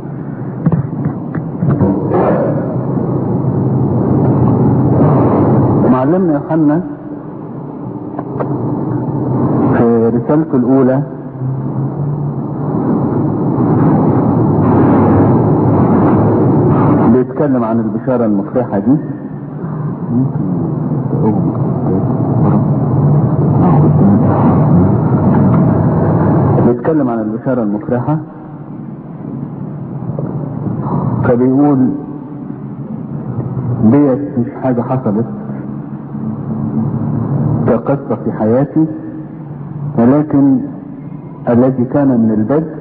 C: معلمنا يوحنا في رسالته الاولى بيتكلم عن البشارة المفرحة دي بيتكلم عن البشارة المفرحة فبيقول ديت مش حاجة حصلت كقصة في حياتي ولكن الذي كان من البدء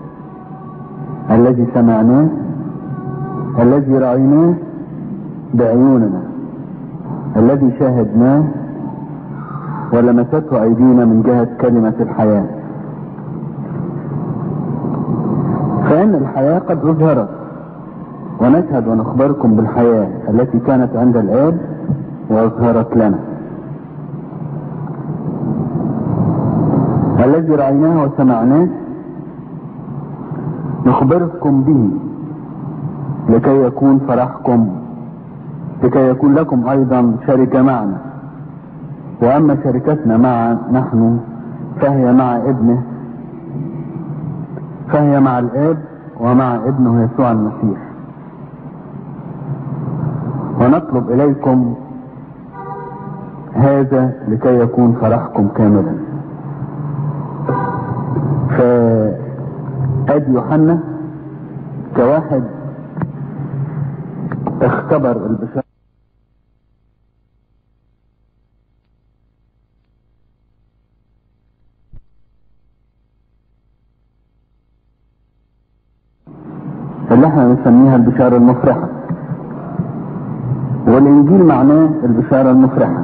C: الذي سمعناه الذي رأيناه بعيوننا الذي شاهدناه ولمسته أيدينا من جهة كلمة الحياة فإن الحياة قد أظهرت ونشهد ونخبركم بالحياة التي كانت عند الآب وأظهرت لنا الذي رأيناه وسمعناه نخبركم به لكي يكون فرحكم لكي يكون لكم ايضا شركة معنا واما شركتنا مع نحن فهي مع ابنه فهي مع الاب ومع ابنه يسوع المسيح ونطلب اليكم هذا لكي يكون فرحكم كاملا فادي يوحنا كواحد اختبر البشارة اللي احنا بنسميها البشارة المفرحة والانجيل معناه البشارة المفرحة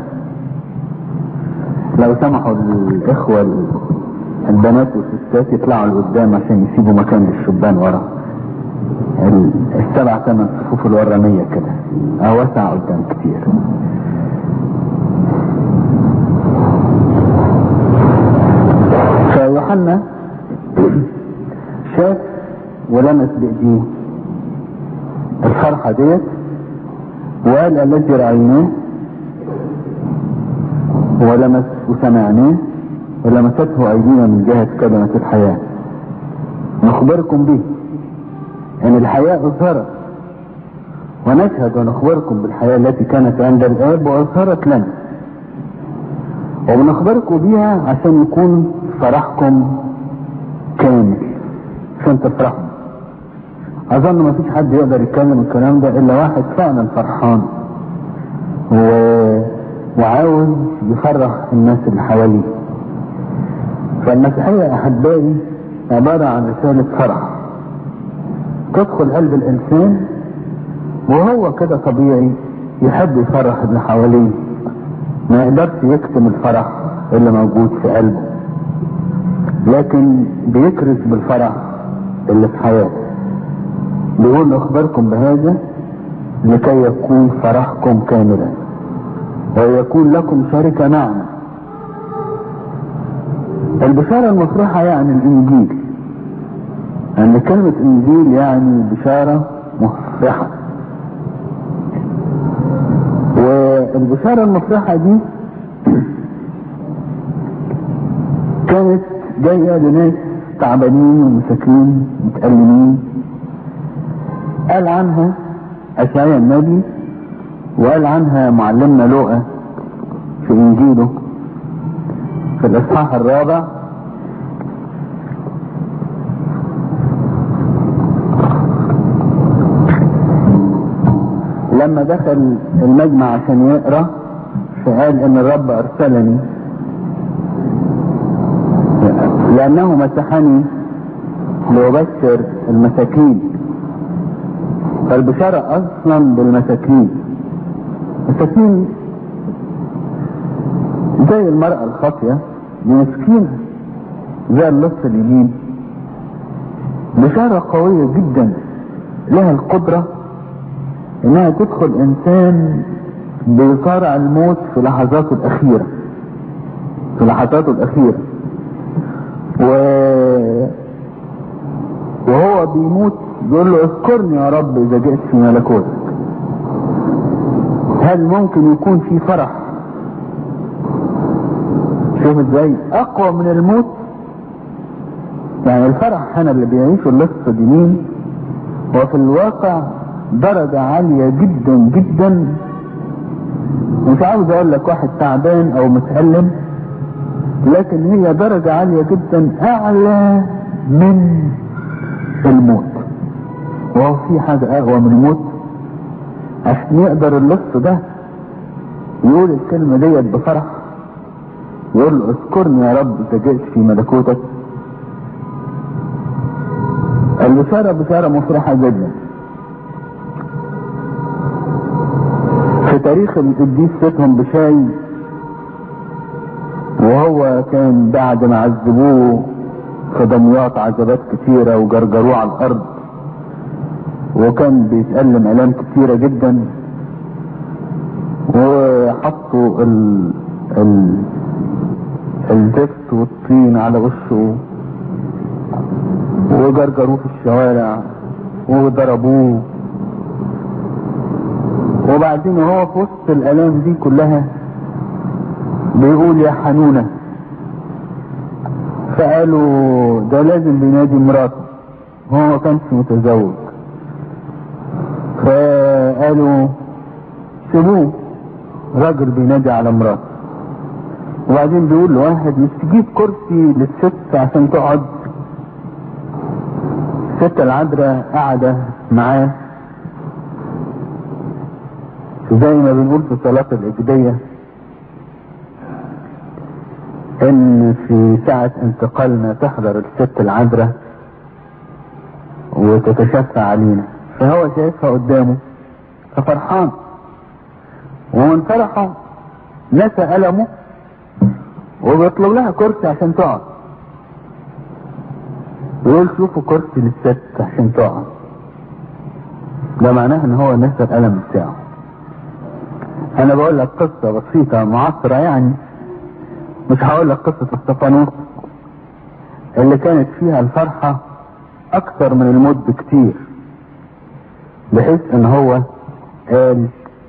C: لو سمحوا الاخوة البنات والستات يطلعوا لقدام عشان يسيبوا مكان للشبان ورا السبع ثمان صفوف الورانية كده اه وسع قدام كتير فيوحنا شاف ولمس بايديه الفرحة ديت وقال الذي رأيناه ولمس وسمعناه ولمسته ايدينا من جهة كلمة الحياة نخبركم به ان الحياة اظهرت ونشهد ونخبركم بالحياة التي كانت عند الاب واظهرت لنا وبنخبركم بيها عشان يكون فرحكم كامل عشان تفرحوا اظن ما فيش حد يقدر يتكلم الكلام ده الا واحد فعلا فرحان و... وعاوز يفرح الناس اللي حواليه فالمسيحية يا احبائي عبارة عن رسالة فرح تدخل قلب الانسان وهو كده طبيعي يحب يفرح اللي حواليه ما يقدرش يكتم الفرح اللي موجود في قلبه لكن بيكرز بالفرح اللي في حياته بيقول اخبركم بهذا لكي يكون فرحكم كاملا ويكون لكم شركة معنا البشارة المفرحة يعني الانجيل ان كلمة انجيل يعني بشارة مفرحة والبشارة المفرحة دي كانت جاية لناس تعبانين ومساكين متألمين قال عنها أشعياء النبي وقال عنها معلمنا لوقا في إنجيله في الإصحاح الرابع لما دخل المجمع عشان يقرا فقال ان الرب ارسلني لانه مسحني ليبشر المساكين فالبشارة اصلا بالمساكين مساكين زي المرأة الخاطية دي مسكينة زي اللص اليمين بشارة قوية جدا لها القدرة انها تدخل انسان بيصارع الموت في لحظاته الاخيرة في لحظاته الاخيرة و... وهو بيموت يقول له اذكرني يا رب اذا جئت في ملكوتك هل ممكن يكون في فرح شوف ازاي اقوى من الموت يعني الفرح هنا اللي بيعيشه اللص دي مين وفي الواقع درجة عالية جدا جدا مش عاوز اقول لك واحد تعبان او متألم لكن هي درجة عالية جدا اعلى من الموت وهو في حاجة اقوى من الموت عشان يقدر اللص ده يقول الكلمة ديت بفرح يقول له اذكرني يا رب اذا جئت في ملكوتك البشارة بشارة مفرحة جدا في تاريخ القديس ستهم بشاي وهو كان بعد ما عذبوه في دمياط عذابات كتيرة وجرجروه على الأرض وكان بيتألم آلام كتيرة جدا وحطوا ال ال الزفت والطين على وشه وجرجروه في الشوارع وضربوه وبعدين وهو في وسط الالام دي كلها بيقول يا حنونة فقالوا ده لازم بينادي مراته هو ما كانش متزوج فقالوا سيبوه راجل بينادي على مراته وبعدين بيقول لواحد مش تجيب كرسي للست عشان تقعد الست العذراء قاعدة معاه زي ما بنقول في صلاة الإجدية إن في ساعة انتقالنا تحضر الست العذراء وتتشفع علينا فهو شايفها قدامه ففرحان ومن فرحه نسى ألمه وبيطلب لها كرسي عشان تقعد يقول شوفوا كرسي للست عشان تقعد ده معناه ان هو نسى الألم بتاعه انا بقول لك قصة بسيطة معاصرة يعني مش هقول لك قصة استفانوس اللي كانت فيها الفرحة اكثر من الموت بكتير بحيث ان هو قال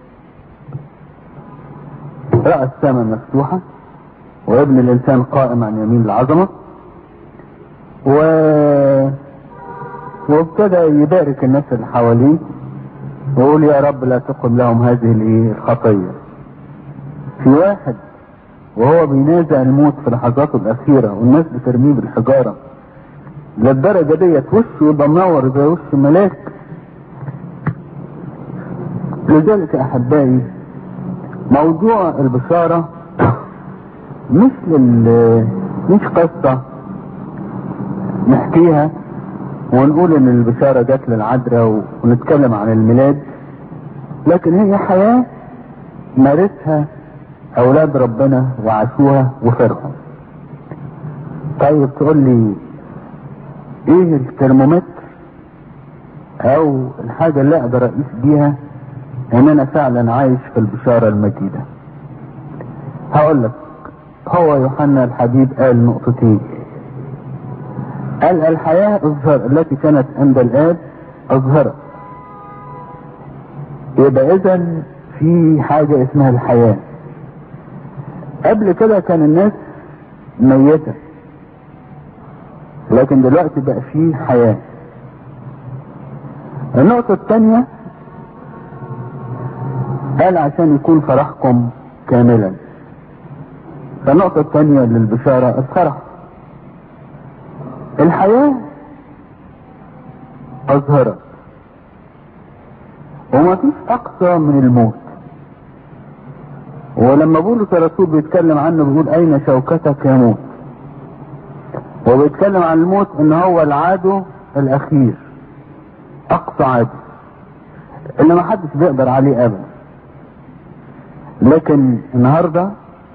C: رأى السماء مفتوحة وابن الانسان قائم عن يمين العظمة و وفي وابتدى يبارك الناس اللي حواليه ويقول يا رب لا تقم لهم هذه الايه الخطيه في واحد وهو بينازع الموت في لحظاته الاخيره والناس بترميه بالحجاره للدرجه ديت وشه يبقى منور زي وش ملاك لذلك احبائي موضوع البشاره مش لل مش قصه نحكيها ونقول ان البشاره جت للعذراء ونتكلم عن الميلاد لكن هي حياه مارسها اولاد ربنا وعاشوها وفرحوا طيب تقول لي ايه الترمومتر او الحاجة اللي اقدر اقيس بيها ان انا فعلا عايش في البشارة المجيدة هقول لك هو يوحنا الحبيب قال نقطتين قال الحياة اظهر التي كانت عند الاب اظهرت يبقى اذا في حاجة اسمها الحياة قبل كده كان الناس ميتة لكن دلوقتي بقى فيه حياة النقطة الثانية قال عشان يكون فرحكم كاملا فالنقطة الثانية للبشارة الفرح الحياة أظهرت وما فيش أقصى من الموت ولما بولس الرسول بيتكلم عنه بيقول أين شوكتك يا موت وبيتكلم عن الموت ان هو العدو الاخير اقصى عدو اللي ما حدش بيقدر عليه ابدا لكن النهارده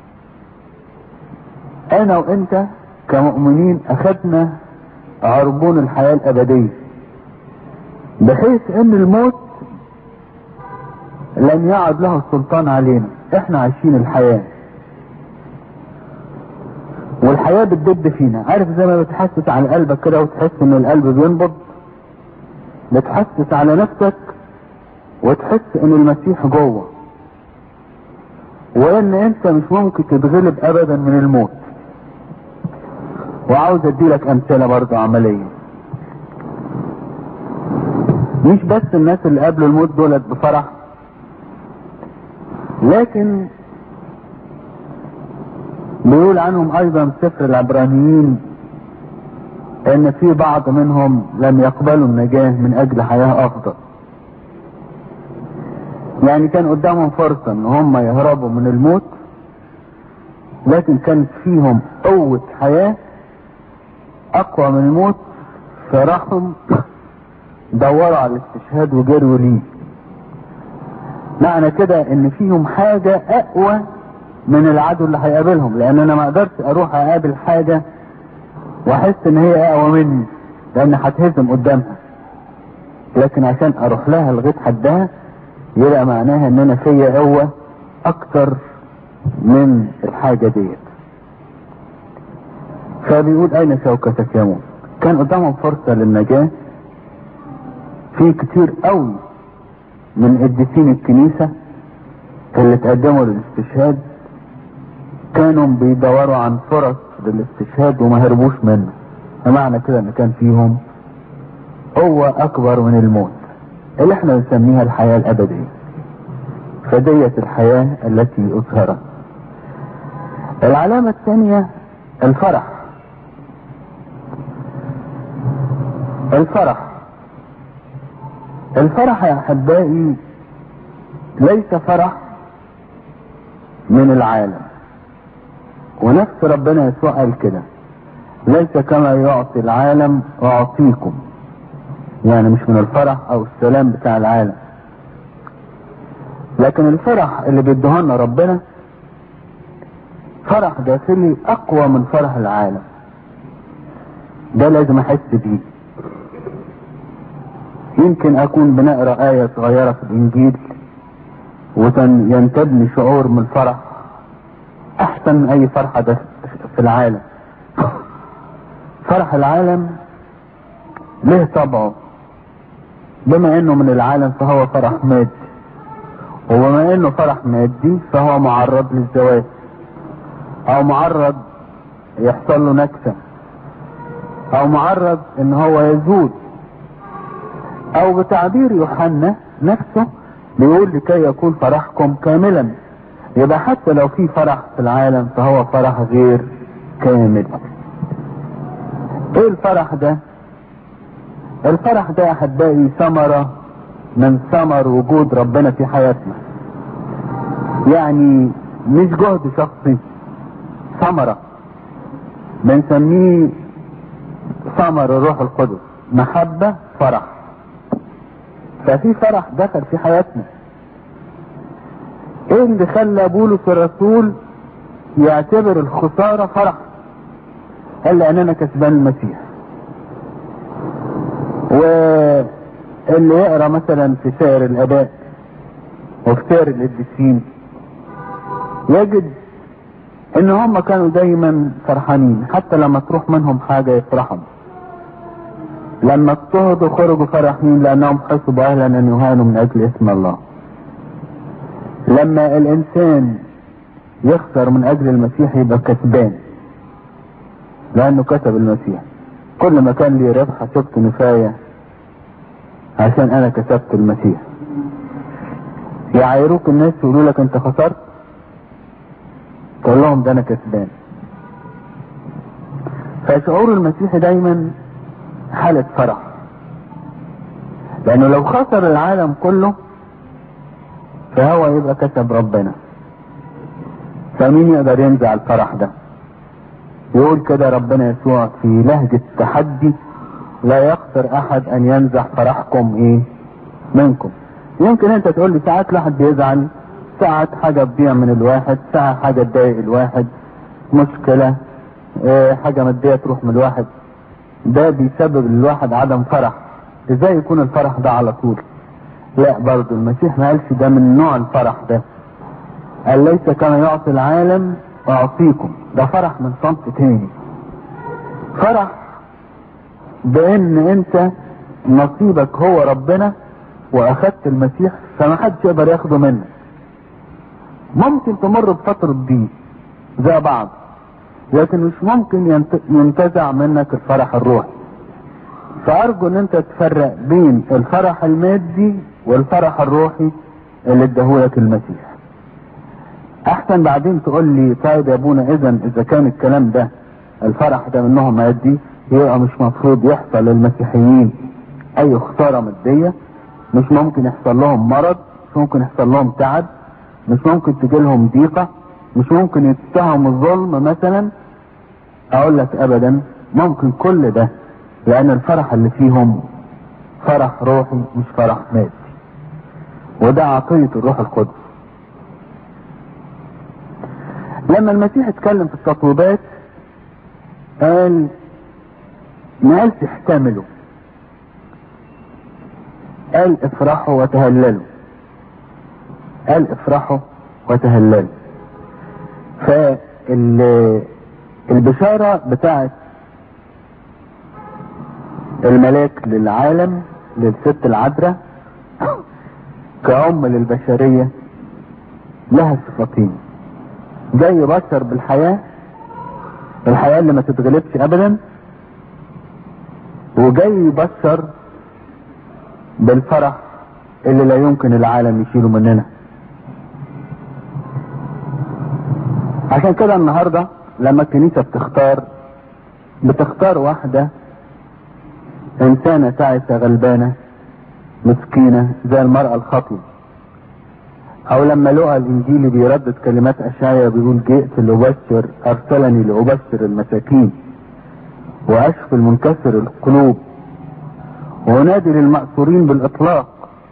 C: انا وانت كمؤمنين اخذنا عربون الحياه الابديه بحيث ان الموت لن يعد له السلطان علينا احنا عايشين الحياه والحياة بتدب فينا عارف زي ما بتحسس على قلبك كده وتحس ان القلب بينبض بتحسس على نفسك وتحس ان المسيح جوه وان انت مش ممكن تتغلب ابدا من الموت وعاوز اديلك امثله برضه عمليه مش بس الناس اللي قبلوا الموت دولت بفرح لكن بيقول عنهم ايضا سفر العبرانيين ان في بعض منهم لم يقبلوا النجاة من اجل حياة افضل يعني كان قدامهم فرصة ان هم يهربوا من الموت لكن كانت فيهم قوة حياة اقوى من الموت فراحوا دوروا على الاستشهاد وجروا ليه معنى كده ان فيهم حاجة اقوى من العدو اللي هيقابلهم لان انا ما اقدرش اروح اقابل حاجة واحس ان هي اقوى مني لان هتهزم قدامها لكن عشان اروح لها لغايه حدها يبقى معناها ان انا فيا قوة اكتر من الحاجة ديت فبيقول اين شوكتك يا موسى كان قدامهم فرصة للنجاة في كتير قوي من قديسين الكنيسة اللي تقدموا للاستشهاد كانوا بيدوروا عن فرص للاستشهاد وما هربوش منه فمعنى كده ان كان فيهم قوة اكبر من الموت اللي احنا بنسميها الحياة الابدية فديت الحياة التي اظهرت العلامة الثانية الفرح الفرح الفرح يا احبائي ليس فرح من العالم ونفس ربنا يسوع قال كده ليس كما يعطي العالم اعطيكم يعني مش من الفرح او السلام بتاع العالم لكن الفرح اللي بيديهولنا ربنا فرح داخلي اقوى من فرح العالم ده لازم احس بيه يمكن اكون بنقرا ايه صغيره في الانجيل وينتابني شعور من الفرح احسن من اي فرحه ده في العالم فرح العالم له طبعه بما انه من العالم فهو فرح مادي وبما انه فرح مادي فهو معرض للزواج او معرض يحصل له نكسة او معرض ان هو يزول او بتعبير يوحنا نفسه بيقول لكي يكون فرحكم كاملا يبقى حتى لو في فرح في العالم فهو فرح غير كامل ايه الفرح ده الفرح ده احبائي ثمرة من ثمر وجود ربنا في حياتنا يعني مش جهد شخصي ثمرة بنسميه ثمر الروح القدس محبة فرح ففي فرح دخل في حياتنا ايه اللي خلى بولس الرسول يعتبر الخسارة فرح قال لاننا كسبان المسيح واللي يقرا مثلا في سائر الاباء وفي سائر القديسين يجد ان هم كانوا دايما فرحانين حتى لما تروح منهم حاجة يفرحوا لما اضطهدوا خرجوا فرحين لانهم حسبوا اهلا ان يهانوا من اجل اسم الله لما الانسان يخسر من اجل المسيح يبقى كسبان لانه كتب المسيح كل ما كان لي ربح شفت نفاية عشان انا كسبت المسيح يعايروك الناس يقولوا لك انت خسرت تقول لهم ده انا كسبان فشعور المسيح دايما حالة فرح لانه لو خسر العالم كله فهو يبقى كسب ربنا فمين يقدر ينزع الفرح ده يقول كده ربنا يسوع في لهجة تحدي لا يقدر احد ان ينزع فرحكم ايه منكم يمكن انت تقول لي ساعات الواحد بيزعل ساعات حاجة تضيع من الواحد ساعة حاجة تضايق الواحد مشكلة اه حاجة مادية تروح من الواحد ده بيسبب للواحد عدم فرح ازاي يكون الفرح ده على طول لا برضو المسيح ما قالش ده من نوع الفرح ده قال ليس كما يعطي العالم اعطيكم ده فرح من صمت تاني فرح بان انت نصيبك هو ربنا واخدت المسيح فما حدش يقدر ياخده منك ممكن تمر بفترة ضيق زي بعض لكن مش ممكن ينتزع منك الفرح الروحي فارجو ان انت تفرق بين الفرح المادي والفرح الروحي اللي اداهولك المسيح احسن بعدين تقول لي طيب يا ابونا اذا اذا كان الكلام ده الفرح ده منهم مادي يبقى مش مفروض يحصل للمسيحيين اي خسارة مادية مش ممكن يحصل لهم مرض مش ممكن يحصل لهم تعب مش ممكن تجي لهم ضيقة مش ممكن يتهموا الظلم مثلا اقول لك ابدا ممكن كل ده لان الفرح اللي فيهم فرح روحي مش فرح مادي وده عطية الروح القدس لما المسيح اتكلم في التطويبات قال ما قالش احتملوا قال افرحوا وتهللوا قال افرحوا وتهللوا فالبشارة بتاعت الملاك للعالم للست العذراء كأم للبشرية لها صفتين جاي يبشر بالحياة الحياة اللي ما تتغلبش ابدا وجاي يبشر بالفرح اللي لا يمكن العالم يشيله مننا عشان كده النهاردة لما الكنيسة بتختار بتختار واحدة انسانة تعيسة غلبانة مسكينة زي المرأة الخطية او لما لقى الانجيلي بيردد كلمات اشعيا بيقول جئت لابشر ارسلني لابشر المساكين واشفي المنكسر القلوب وانادي للمأسورين بالاطلاق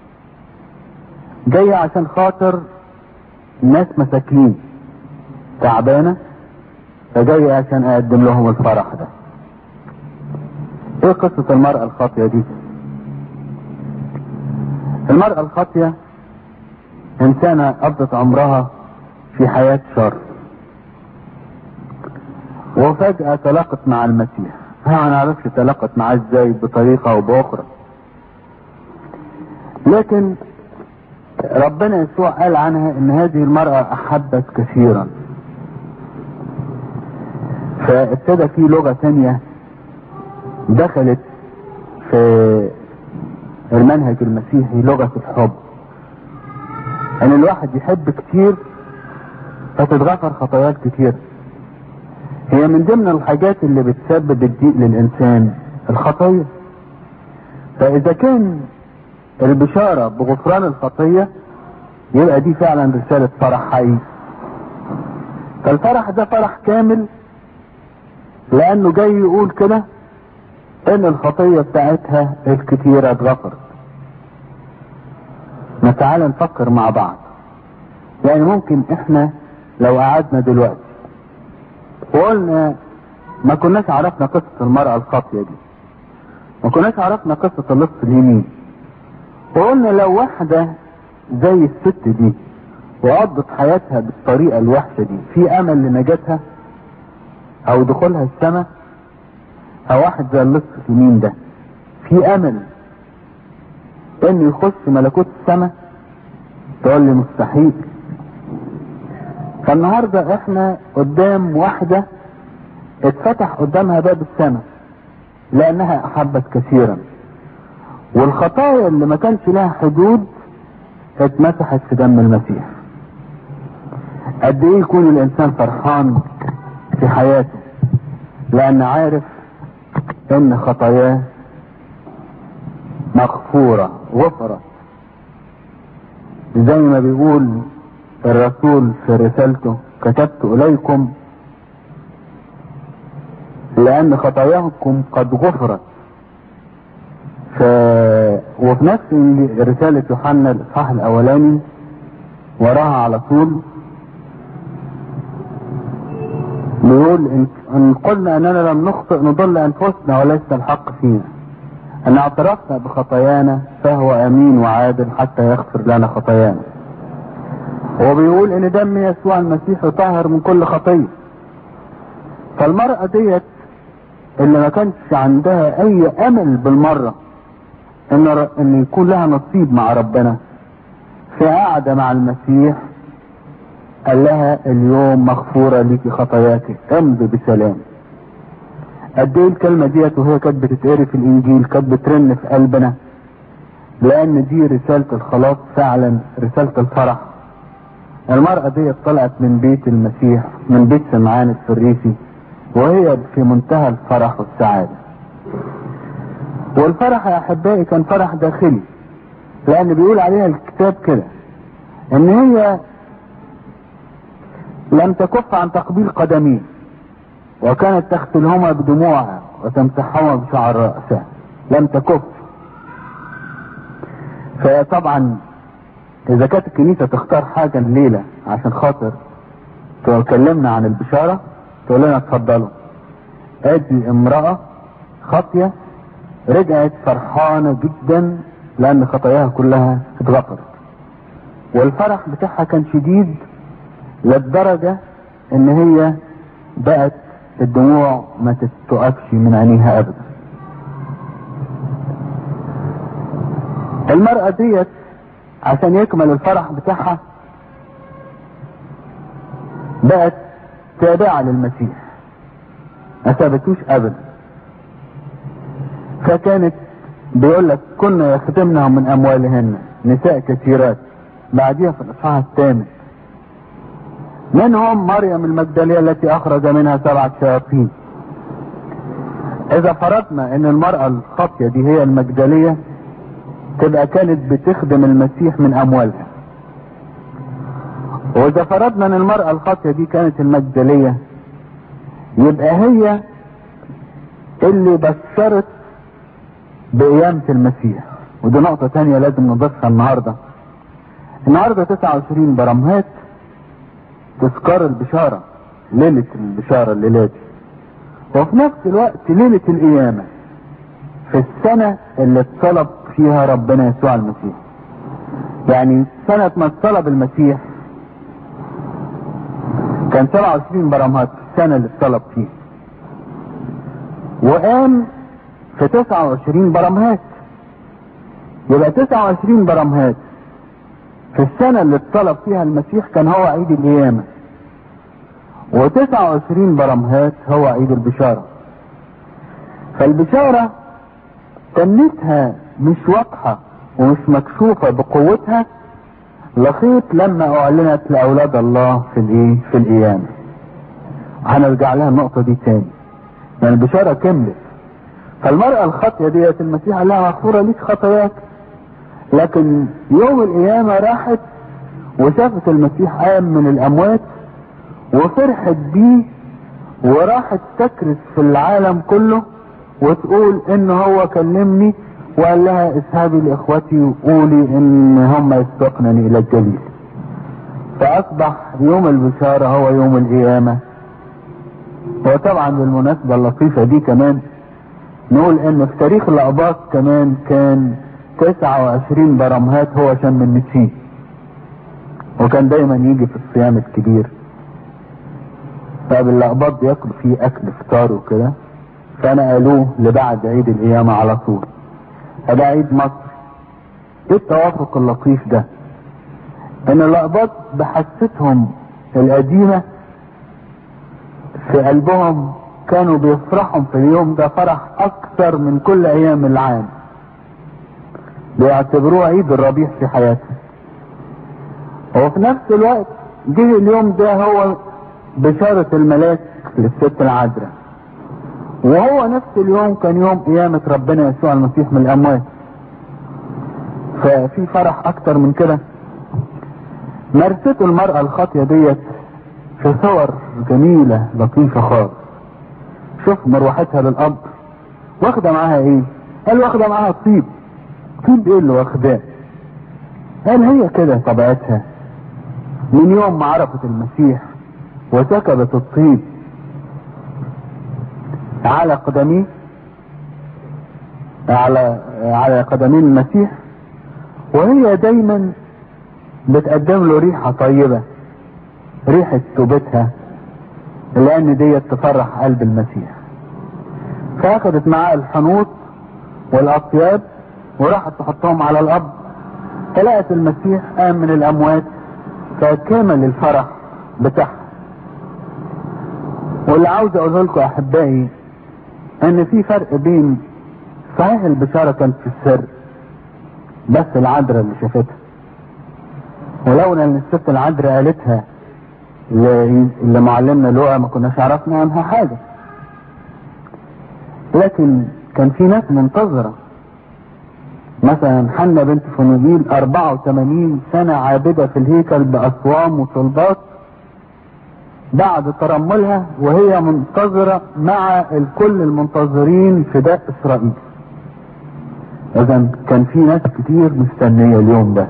C: جاي عشان خاطر ناس مساكين تعبانة فجاي عشان اقدم لهم الفرح ده ايه قصة المرأة الخاطية دي المرأة الخاطية انسانة قضت عمرها في حياة شر وفجأة تلاقت مع المسيح ها انا عرفش تلاقت معاه ازاي بطريقة او باخرى لكن ربنا يسوع قال عنها ان هذه المرأة احبت كثيرا فابتدى في لغة تانية دخلت في المنهج المسيحي لغة الحب ان الواحد يحب كتير فتتغفر خطايات كتير هي من ضمن الحاجات اللي بتسبب الضيق للانسان الخطيه فاذا كان البشاره بغفران الخطيه يبقى دي فعلا رساله فرح حقيقي فالفرح ده فرح كامل لانه جاي يقول كده ان الخطيه بتاعتها الكتيره اتغفرت ما تعالى نفكر مع بعض يعني ممكن احنا لو قعدنا دلوقتي وقلنا ما كناش عرفنا قصة المرأة الخاطية دي ما كناش عرفنا قصة اللص اليمين وقلنا لو واحدة زي الست دي وقضت حياتها بالطريقة الوحشة دي في امل لنجاتها او دخولها السماء او واحد زي اللص اليمين ده في امل انه يخش ملكوت السماء تقول لي مستحيل فالنهارده احنا قدام واحده اتفتح قدامها باب السماء لانها احبت كثيرا والخطايا اللي ما كانش لها حدود اتمسحت في دم المسيح قد ايه يكون الانسان فرحان في حياته لان عارف ان خطاياه مغفورة غفرت زي ما بيقول الرسول في رسالته كتبت اليكم لان خطاياكم قد غفرت ف... وفي نفس رسالة يوحنا الاصحاح الاولاني وراها على طول بيقول إن, ان قلنا اننا لم نخطئ نضل انفسنا وليس الحق فينا ان اعترفنا بخطايانا فهو امين وعادل حتى يغفر لنا خطايانا وبيقول ان دم يسوع المسيح يطهر من كل خطيه فالمرأة ديت اللي ما كانش عندها اي امل بالمرة ان ر... ان يكون لها نصيب مع ربنا في قعدة مع المسيح قال لها اليوم مغفورة ليكي خطاياك امضي بسلام قد ايه الكلمة ديت وهي كانت بتتقري في الانجيل كانت بترن في قلبنا لان دي رسالة الخلاص فعلا رسالة الفرح المرأة ديت طلعت من بيت المسيح من بيت سمعان الفريسي وهي في منتهى الفرح والسعادة والفرح يا احبائي كان فرح داخلي لان بيقول عليها الكتاب كده ان هي لم تكف عن تقبيل قدميه وكانت تغسلهما بدموعها وتمسحهما بشعر رأسها لم تكف فطبعا اذا كانت الكنيسة تختار حاجة الليلة عشان خاطر تكلمنا عن البشارة تقول لنا اتفضلوا ادي امرأة خاطية رجعت فرحانة جدا لان خطاياها كلها اتغفرت والفرح بتاعها كان شديد للدرجة ان هي بقت الدموع ما تتوقفش من عينيها ابدا المرأة ديت عشان يكمل الفرح بتاعها بقت تابعة للمسيح ما سابتوش ابدا فكانت بيقول لك كنا يخدمنهم من اموالهن نساء كثيرات بعديها في الاصحاح الثامن منهم مريم المجدلية التي اخرج منها سبعة شياطين اذا فرضنا ان المرأة الخاطية دي هي المجدلية تبقى كانت بتخدم المسيح من اموالها واذا فرضنا ان المرأة الخاطية دي كانت المجدلية يبقى هي اللي بشرت بقيامة المسيح ودي نقطة تانية لازم نضيفها النهاردة النهاردة 29 برمهات تذكار البشارة ليلة البشارة الليلة دي وفي نفس الوقت ليلة القيامة في السنة اللي اتصلب فيها ربنا يسوع المسيح يعني سنة ما اتصلب المسيح كان 27 برمهات في السنة اللي اتصلب فيها وقام في 29 برمهات يبقى 29 برمهات في السنة اللي اتصلب فيها المسيح كان هو عيد القيامة و29 برمهات هو عيد البشارة فالبشارة تمتها مش واضحة ومش مكشوفة بقوتها لغاية لما اعلنت لاولاد الله في الايه في القيامة هنرجع لها النقطة دي تاني يعني البشارة كملت فالمرأة الخاطية ديت المسيح قال لها مغفورة ليك خطاياك لكن يوم القيامة راحت وشافت المسيح قام من الاموات وفرحت بيه وراحت تكرس في العالم كله وتقول ان هو كلمني وقال لها اذهبي لاخوتي وقولي ان هم يسبقنني الى الجليل فاصبح يوم البشارة هو يوم القيامة وطبعا بالمناسبة اللطيفة دي كمان نقول ان في تاريخ الاقباط كمان كان 29 برمهات هو شم النسيم وكان دايما يجي في الصيام الكبير طب الاقباط بياكلوا فيه اكل فطار وكده فنقلوه لبعد عيد القيامة على طول فده عيد مصر ايه التوافق اللطيف ده ان الاقباط بحستهم القديمة في قلبهم كانوا بيفرحوا في اليوم ده فرح اكثر من كل ايام العام بيعتبروه عيد الربيع في حياتهم وفي نفس الوقت جه اليوم ده هو بشارة الملاك للست العذراء وهو نفس اليوم كان يوم قيامة ربنا يسوع المسيح من الأموات ففي فرح أكتر من كده مارسته المرأة الخاطية ديت في صور جميلة لطيفة خالص شوف مروحتها للأب واخدة معاها ايه قال واخدة معاها طيب طيب ايه اللي واخداه قال هي كده طبيعتها من يوم ما عرفت المسيح وسكبت الطيب على قدميه على على قدمين المسيح وهي دايما بتقدم له ريحة طيبة ريحة توبتها لان ديت تفرح قلب المسيح فاخدت معاه الحنوط والاطياب وراحت تحطهم على الاب فلقت المسيح قام من الاموات فكمل الفرح بتاعها واللي عاوز اقوله لكم احبائي ان في فرق بين صحيح البشارة كانت في السر بس العذراء اللي شافتها ولولا ان الست العذراء قالتها لمعلمنا لوقا ما كناش عرفنا عنها حاجة لكن كان في ناس منتظرة مثلا حنا بنت فنوجيل 84 سنة عابدة في الهيكل بأصوام وصلبات بعد ترملها وهي منتظرة مع الكل المنتظرين فداء إسرائيل إذا كان في ناس كتير مستنية اليوم ده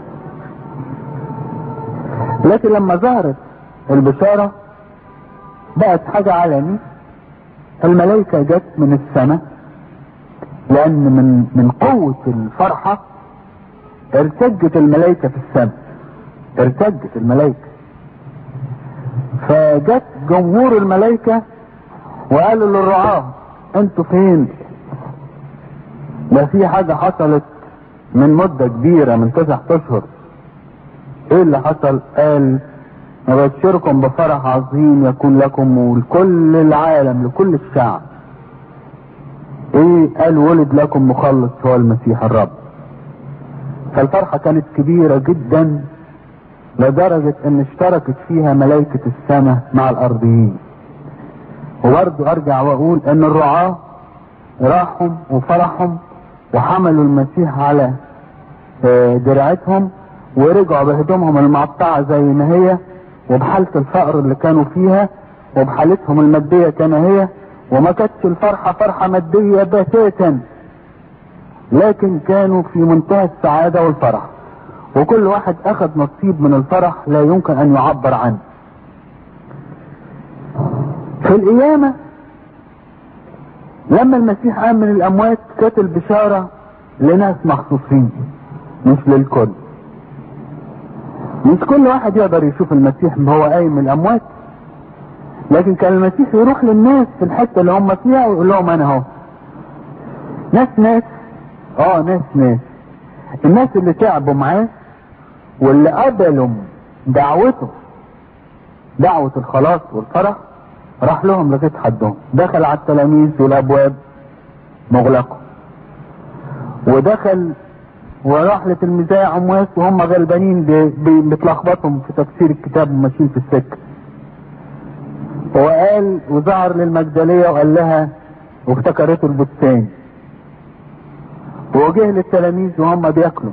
C: لكن لما ظهرت البشارة بقت حاجة علني الملائكة جت من السماء لأن من من قوة الفرحة ارتجت الملائكة في السماء ارتجت الملائكة فجت جمهور الملائكة وقالوا للرعاة انتوا فين ده في حاجة حصلت من مدة كبيرة من تسع اشهر ايه اللي حصل قال نبشركم بفرح عظيم يكون لكم ولكل العالم لكل الشعب ايه قال ولد لكم مخلص هو المسيح الرب فالفرحة كانت كبيرة جدا لدرجة ان اشتركت فيها ملائكة السماء مع الارضيين وبرضه ارجع واقول ان الرعاة راحوا وفرحهم وحملوا المسيح على درعتهم ورجعوا بهدومهم المقطعة زي ما هي وبحالة الفقر اللي كانوا فيها وبحالتهم المادية كما هي وما كانتش الفرحة فرحة مادية بتاتا لكن كانوا في منتهى السعادة والفرح وكل واحد اخذ نصيب من الفرح لا يمكن ان يعبر عنه في القيامة لما المسيح قام من الاموات كانت البشارة لناس مخصوصين مش للكل مش كل واحد يقدر يشوف المسيح وهو قايم من الاموات لكن كان المسيح يروح للناس في الحته اللي هم فيها ويقول لهم انا اهو ناس ناس اه ناس ناس الناس اللي تعبوا معاه واللي قبلوا دعوته دعوة الخلاص والفرح راح لهم لغاية حدهم دخل على التلاميذ والابواب مغلقة ودخل وراح لتلميذي عمواس وهم غلبانين بي- بي- بتلخبطهم في تفسير الكتاب وماشيين في السكه وقال وظهر للمجدلية وقال لها وافتكرته البستان وجه للتلاميذ وهم بياكلوا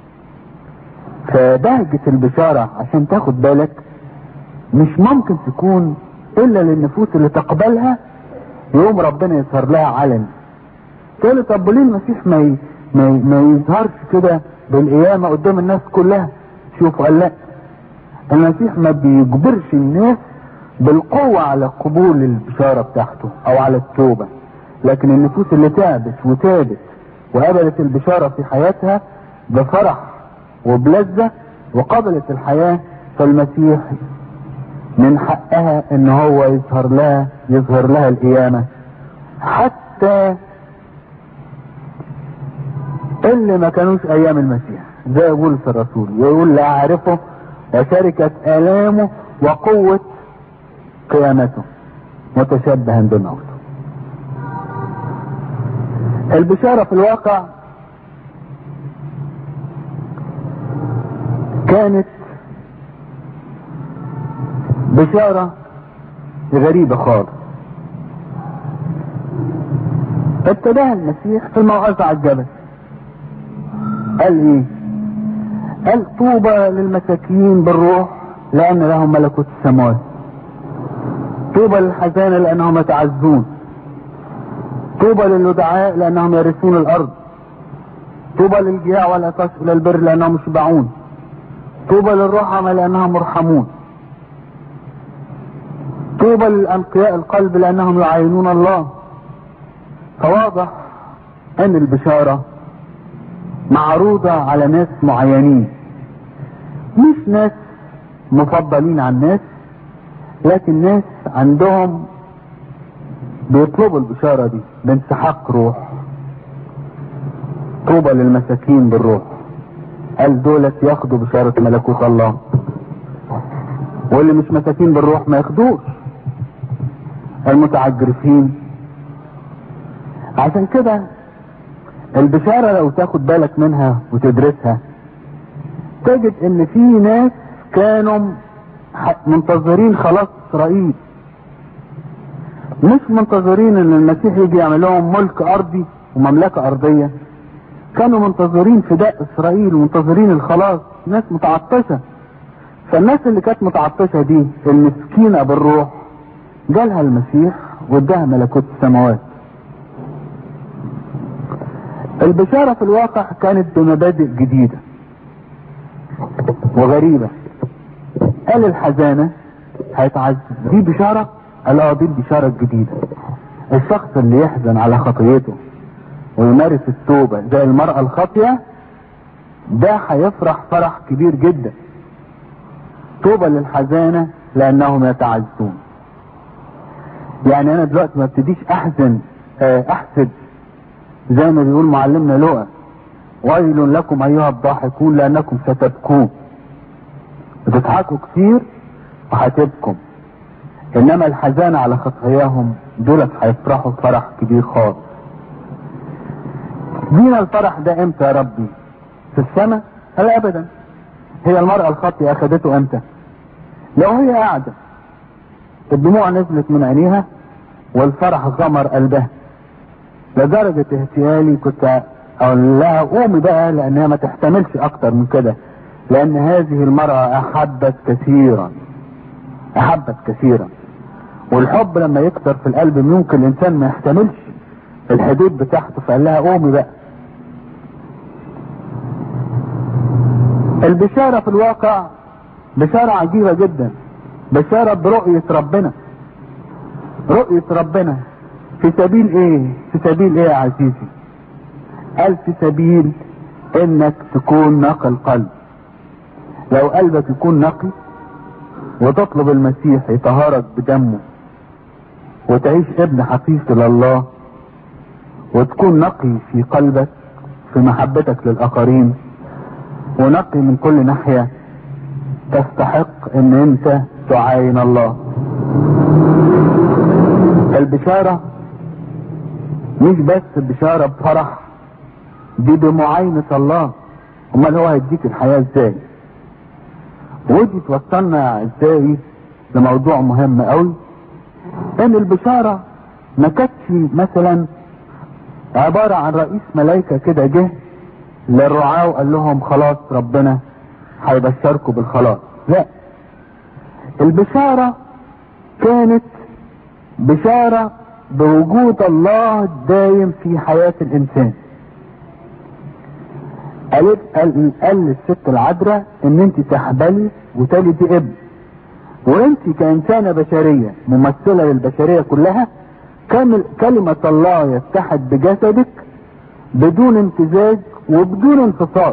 C: فبهجة البشارة عشان تاخد بالك مش ممكن تكون الا للنفوس اللي تقبلها يوم ربنا يظهر لها علن تقول لي طب ليه المسيح ما ي... ما, ي... ما يظهرش كده بالقيامة قدام الناس كلها شوف قال لا المسيح ما بيجبرش الناس بالقوة على قبول البشارة بتاعته او على التوبة لكن النفوس اللي تعبت وتابت وقبلت البشارة في حياتها بفرح وبلذة وقبلت الحياة فالمسيح من حقها ان هو يظهر لها يظهر لها القيامة حتى اللي ما كانوش ايام المسيح زي بولس الرسول يقول لا اعرفه وشركة الامه وقوة قيامته متشبها بموته البشارة في الواقع كانت بشارة غريبة خالص ابتداها المسيح في الموعظة على الجبل قال ايه قال طوبى للمساكين بالروح لان لهم ملكوت السماوات طوبى للحزانة لانهم يتعزون طوبى للدعاء لانهم يرثون الارض طوبى للجياع والعطاش الى البر لانهم يشبعون طوبى للرحمة لانهم مرحمون طوبى للانقياء القلب لانهم يعاينون الله فواضح ان البشارة معروضة على ناس معينين مش ناس مفضلين عن ناس لكن ناس عندهم بيطلبوا البشارة دي بانسحاق روح طوبى للمساكين بالروح قال دولت ياخدوا بشارة ملكوت الله واللي مش مساكين بالروح ما ياخدوش المتعجرفين عشان كده البشارة لو تاخد بالك منها وتدرسها تجد ان في ناس كانوا منتظرين خلاص اسرائيل مش منتظرين ان المسيح يجي يعمل لهم ملك ارضي ومملكة ارضية كانوا منتظرين فداء اسرائيل ومنتظرين الخلاص ناس متعطشة فالناس اللي كانت متعطشة دي المسكينة بالروح جالها المسيح واداها ملكوت السماوات البشارة في الواقع كانت بمبادئ جديدة وغريبة قال الحزانة هيتعذب دي بشارة قال اه دي البشارة الجديدة الشخص اللي يحزن على خطيته ويمارس التوبة زي المرأة الخاطية ده هيفرح فرح كبير جدا توبة للحزانة لانهم يتعزون يعني انا دلوقتي ما ابتديش احزن احسد زي ما بيقول معلمنا لؤى ويل لكم ايها الضاحكون لانكم ستبكون بتضحكوا كتير وهتبكم انما الحزانة على خطاياهم دولت هيفرحوا فرح كبير خالص دينا الفرح ده امتى يا ربي في السماء لا ابدا هي المرأة الخاطئة اخدته امتى لو هي قاعدة الدموع نزلت من عينيها والفرح غمر قلبها لدرجة اهتيالي كنت اقول لها قومي بقى لانها ما تحتملش اكتر من كده لان هذه المرأة احبت كثيرا احبت كثيرا والحب لما يكتر في القلب ممكن الانسان ما يحتملش الحدود بتاعته فقال لها قومي بقى البشارة في الواقع بشارة عجيبة جدا بشارة برؤية ربنا رؤية ربنا في سبيل ايه في سبيل ايه يا عزيزي قال في سبيل انك تكون نقي القلب لو قلبك يكون نقي وتطلب المسيح يطهرك بدمه وتعيش ابن حقيقي لله وتكون نقي في قلبك في محبتك للاخرين ونقي من كل ناحية تستحق ان انت تعاين الله البشارة مش بس بشارة بفرح دي بمعاينة الله امال هو هيديك الحياة ازاي ودي توصلنا ازاي لموضوع مهم قوي ان البشارة ما كانتش مثلا عبارة عن رئيس ملايكة كده جه للرعاة وقال لهم خلاص ربنا هيبشركم بالخلاص لا البشارة كانت بشارة بوجود الله الدايم في حياة الانسان قالت قال, قال للست العذراء ان انت تحبلي وتلدي ابن وانت كانسانة بشرية ممثلة للبشرية كلها كان كلمة الله يتحد بجسدك بدون امتزاج وبدون انفصال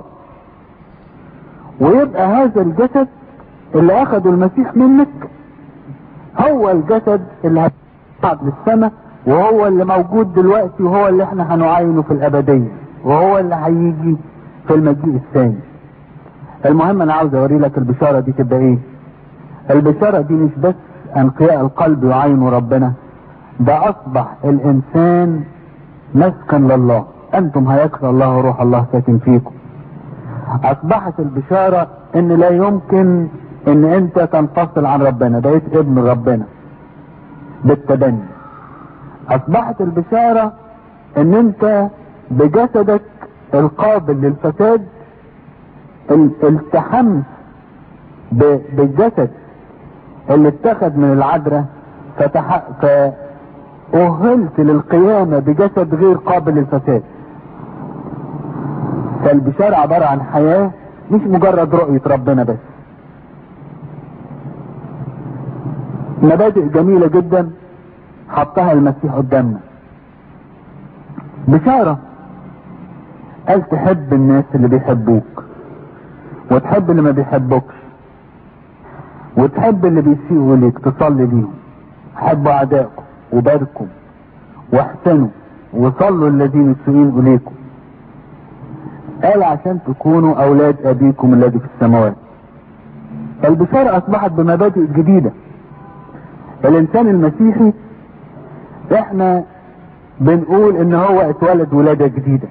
C: ويبقى هذا الجسد اللي اخده المسيح منك هو الجسد اللي هيصعد للسماء وهو اللي موجود دلوقتي وهو اللي احنا هنعاينه في الابدية وهو اللي هيجي في المجيء الثاني المهم انا عاوز اوري لك البشارة دي تبقى ايه البشارة دي مش بس انقياء القلب يعاينوا ربنا ده اصبح الانسان مسكن لله انتم هيكفى الله روح الله ساكن فيكم اصبحت البشارة ان لا يمكن ان انت تنفصل عن ربنا بقيت ابن ربنا بالتبني اصبحت البشارة ان انت بجسدك القابل للفساد التحمت بالجسد اللي اتخذ من العذراء فتح... فأهلت للقيامة بجسد غير قابل للفساد فالبشارة عبارة عن حياة مش مجرد رؤية ربنا بس مبادئ جميلة جدا حطها المسيح قدامنا بشارة قال تحب الناس اللي بيحبوك وتحب اللي ما بيحبوكش وتحب اللي بيسيئوا ليك تصلي ليهم حبوا اعدائكم وباركوا واحسنوا وصلوا الذين يسيئون اليكم قال عشان تكونوا اولاد ابيكم الذي في السماوات البشارة اصبحت بمبادئ جديدة الانسان المسيحي احنا بنقول ان هو اتولد ولادة جديدة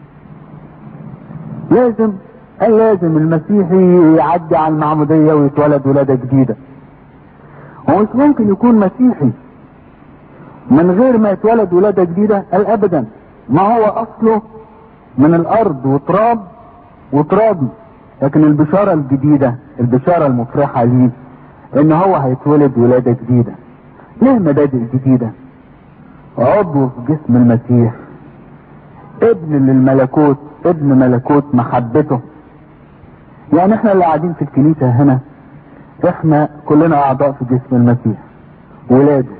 C: لازم قال لازم المسيحي يعدي على المعمودية ويتولد ولادة جديدة هو مش ممكن يكون مسيحي من غير ما يتولد ولادة جديدة قال ابدا ما هو اصله من الارض وتراب وترابي لكن البشارة الجديدة البشارة المفرحة ليه ان هو هيتولد ولادة جديدة ليه مبادئ جديدة عضو في جسم المسيح ابن للملكوت ابن ملكوت محبته يعني احنا اللي قاعدين في الكنيسة هنا احنا كلنا اعضاء في جسم المسيح ولاده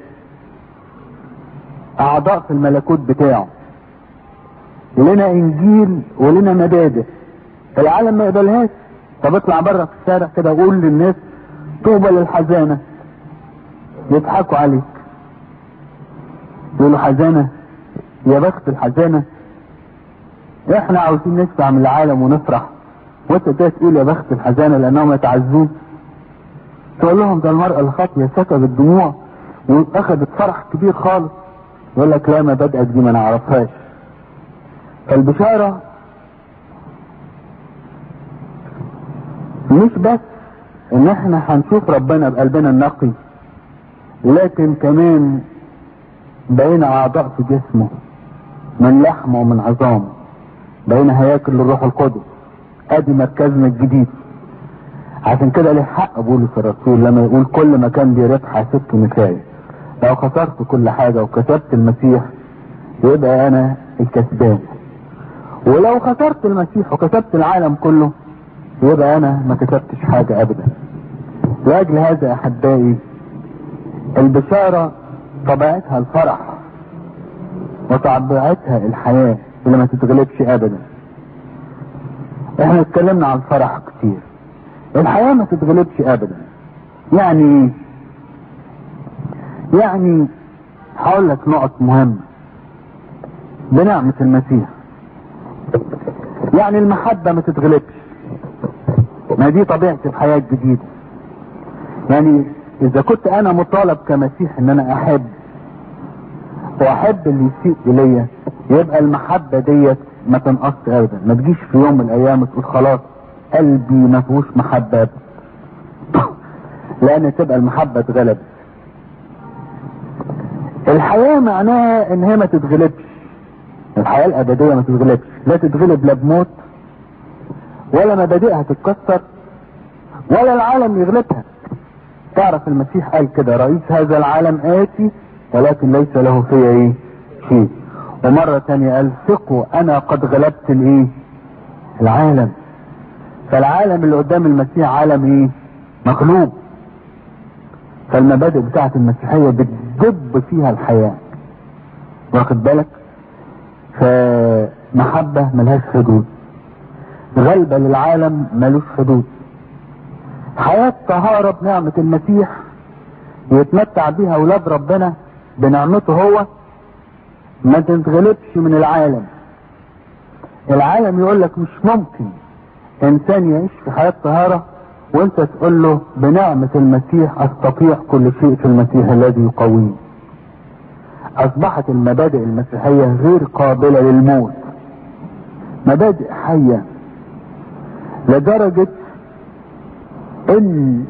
C: اعضاء في الملكوت بتاعه لنا انجيل ولنا مبادئ العالم ما يقبلهاش طب اطلع بره في الشارع كده وقول للناس طوبى للحزانه يضحكوا عليك يقولوا حزانه يا بخت الحزانه احنا عاوزين نشفع من العالم ونفرح وانت جاي تقول يا بخت الحزانه لانهم يتعزون تقول لهم ده المرأة الخاطية سكبت دموع واخدت فرح كبير خالص يقول لك لا مبادئك دي ما نعرفهاش فالبشارة مش بس ان احنا هنشوف ربنا بقلبنا النقي لكن كمان بقينا اعضاء في جسمه من لحمه ومن عظامه بقينا هياكل للروح القدس ادي مركزنا الجديد عشان كده ليه حق بولس الرسول لما يقول كل ما كان لي ربح حسبته نكاية لو خسرت كل حاجة وكسبت المسيح يبقى انا الكسبان ولو خسرت المسيح وكسبت العالم كله يبقى انا ما كسبتش حاجة ابدا لاجل هذا احبائي البشارة طبيعتها الفرح وطبيعتها الحياة اللي ما تتغلبش ابدا احنا اتكلمنا عن الفرح كتير الحياة ما تتغلبش ابدا يعني يعني هقول لك نقط مهمة بنعمة المسيح يعني المحبة ما تتغلبش ما دي طبيعة الحياة الجديدة يعني اذا كنت انا مطالب كمسيح ان انا احب واحب اللي يسيء الي يبقى المحبة ديت ما تنقص ابدا ما تجيش في يوم من الايام وتقول خلاص قلبي ما فيهوش محبة لان تبقى المحبة اتغلبت الحياة معناها ان هي ما تتغلبش الحياة الابدية ما تتغلبش لا تتغلب لا بموت ولا مبادئها تتكسر ولا العالم يغلبها تعرف المسيح قال كده رئيس هذا العالم آتي ولكن ليس له فيا ايه شيء ومرة تانية قال ثقوا انا قد غلبت الايه العالم فالعالم اللي قدام المسيح عالم ايه مغلوب فالمبادئ بتاعت المسيحية بتدب فيها الحياة واخد بالك فمحبة ملهاش حدود غلبة للعالم ملوش حدود حياة طهارة بنعمة المسيح يتمتع بها اولاد ربنا بنعمته هو ما تتغلبش من العالم العالم يقول لك مش ممكن انسان يعيش في حياة طهارة وانت تقول له بنعمة المسيح استطيع كل شيء في المسيح الذي يقويني اصبحت المبادئ المسيحية غير قابلة للموت مبادئ حية لدرجة ان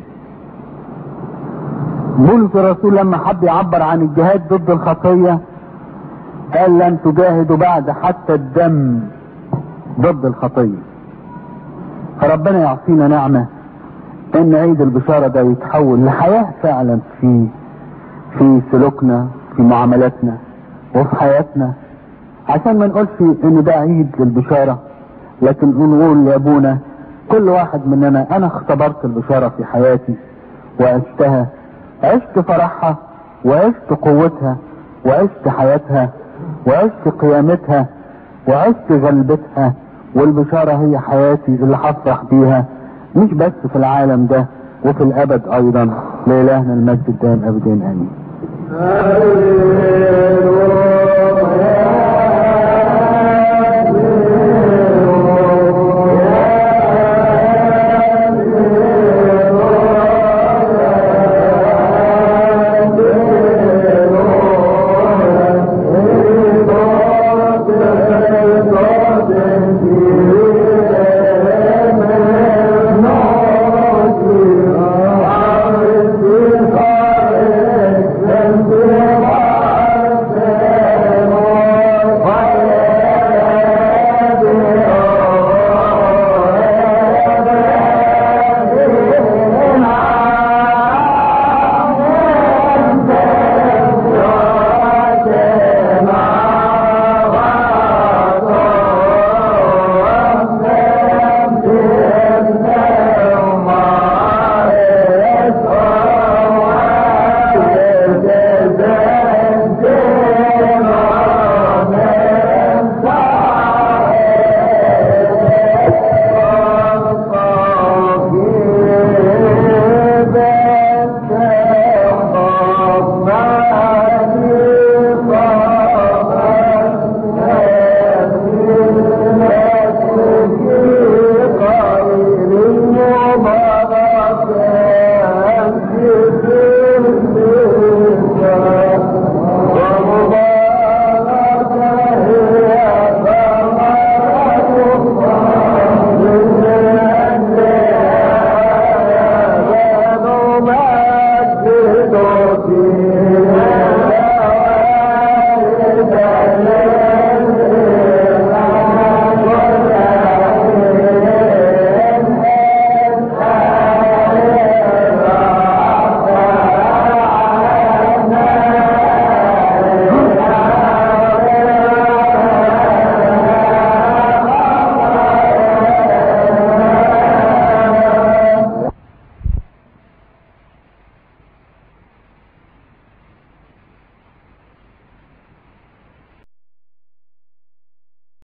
C: بولس الرسول لما حب يعبر عن الجهاد ضد الخطية قال لن تجاهدوا بعد حتى الدم ضد الخطية فربنا يعطينا نعمة ان عيد البشارة ده يتحول لحياة فعلا في في سلوكنا في معاملاتنا وفي حياتنا عشان ما نقولش ان ده عيد للبشارة لكن نقول يا ابونا كل واحد مننا انا اختبرت البشارة في حياتي وعشتها عشت فرحها وعشت قوتها وعشت حياتها وعشت قيامتها وعشت غلبتها والبشارة هي حياتي اللي هفرح بيها مش بس في العالم ده وفي الابد ايضا لالهنا المجد الدائم ابدا امين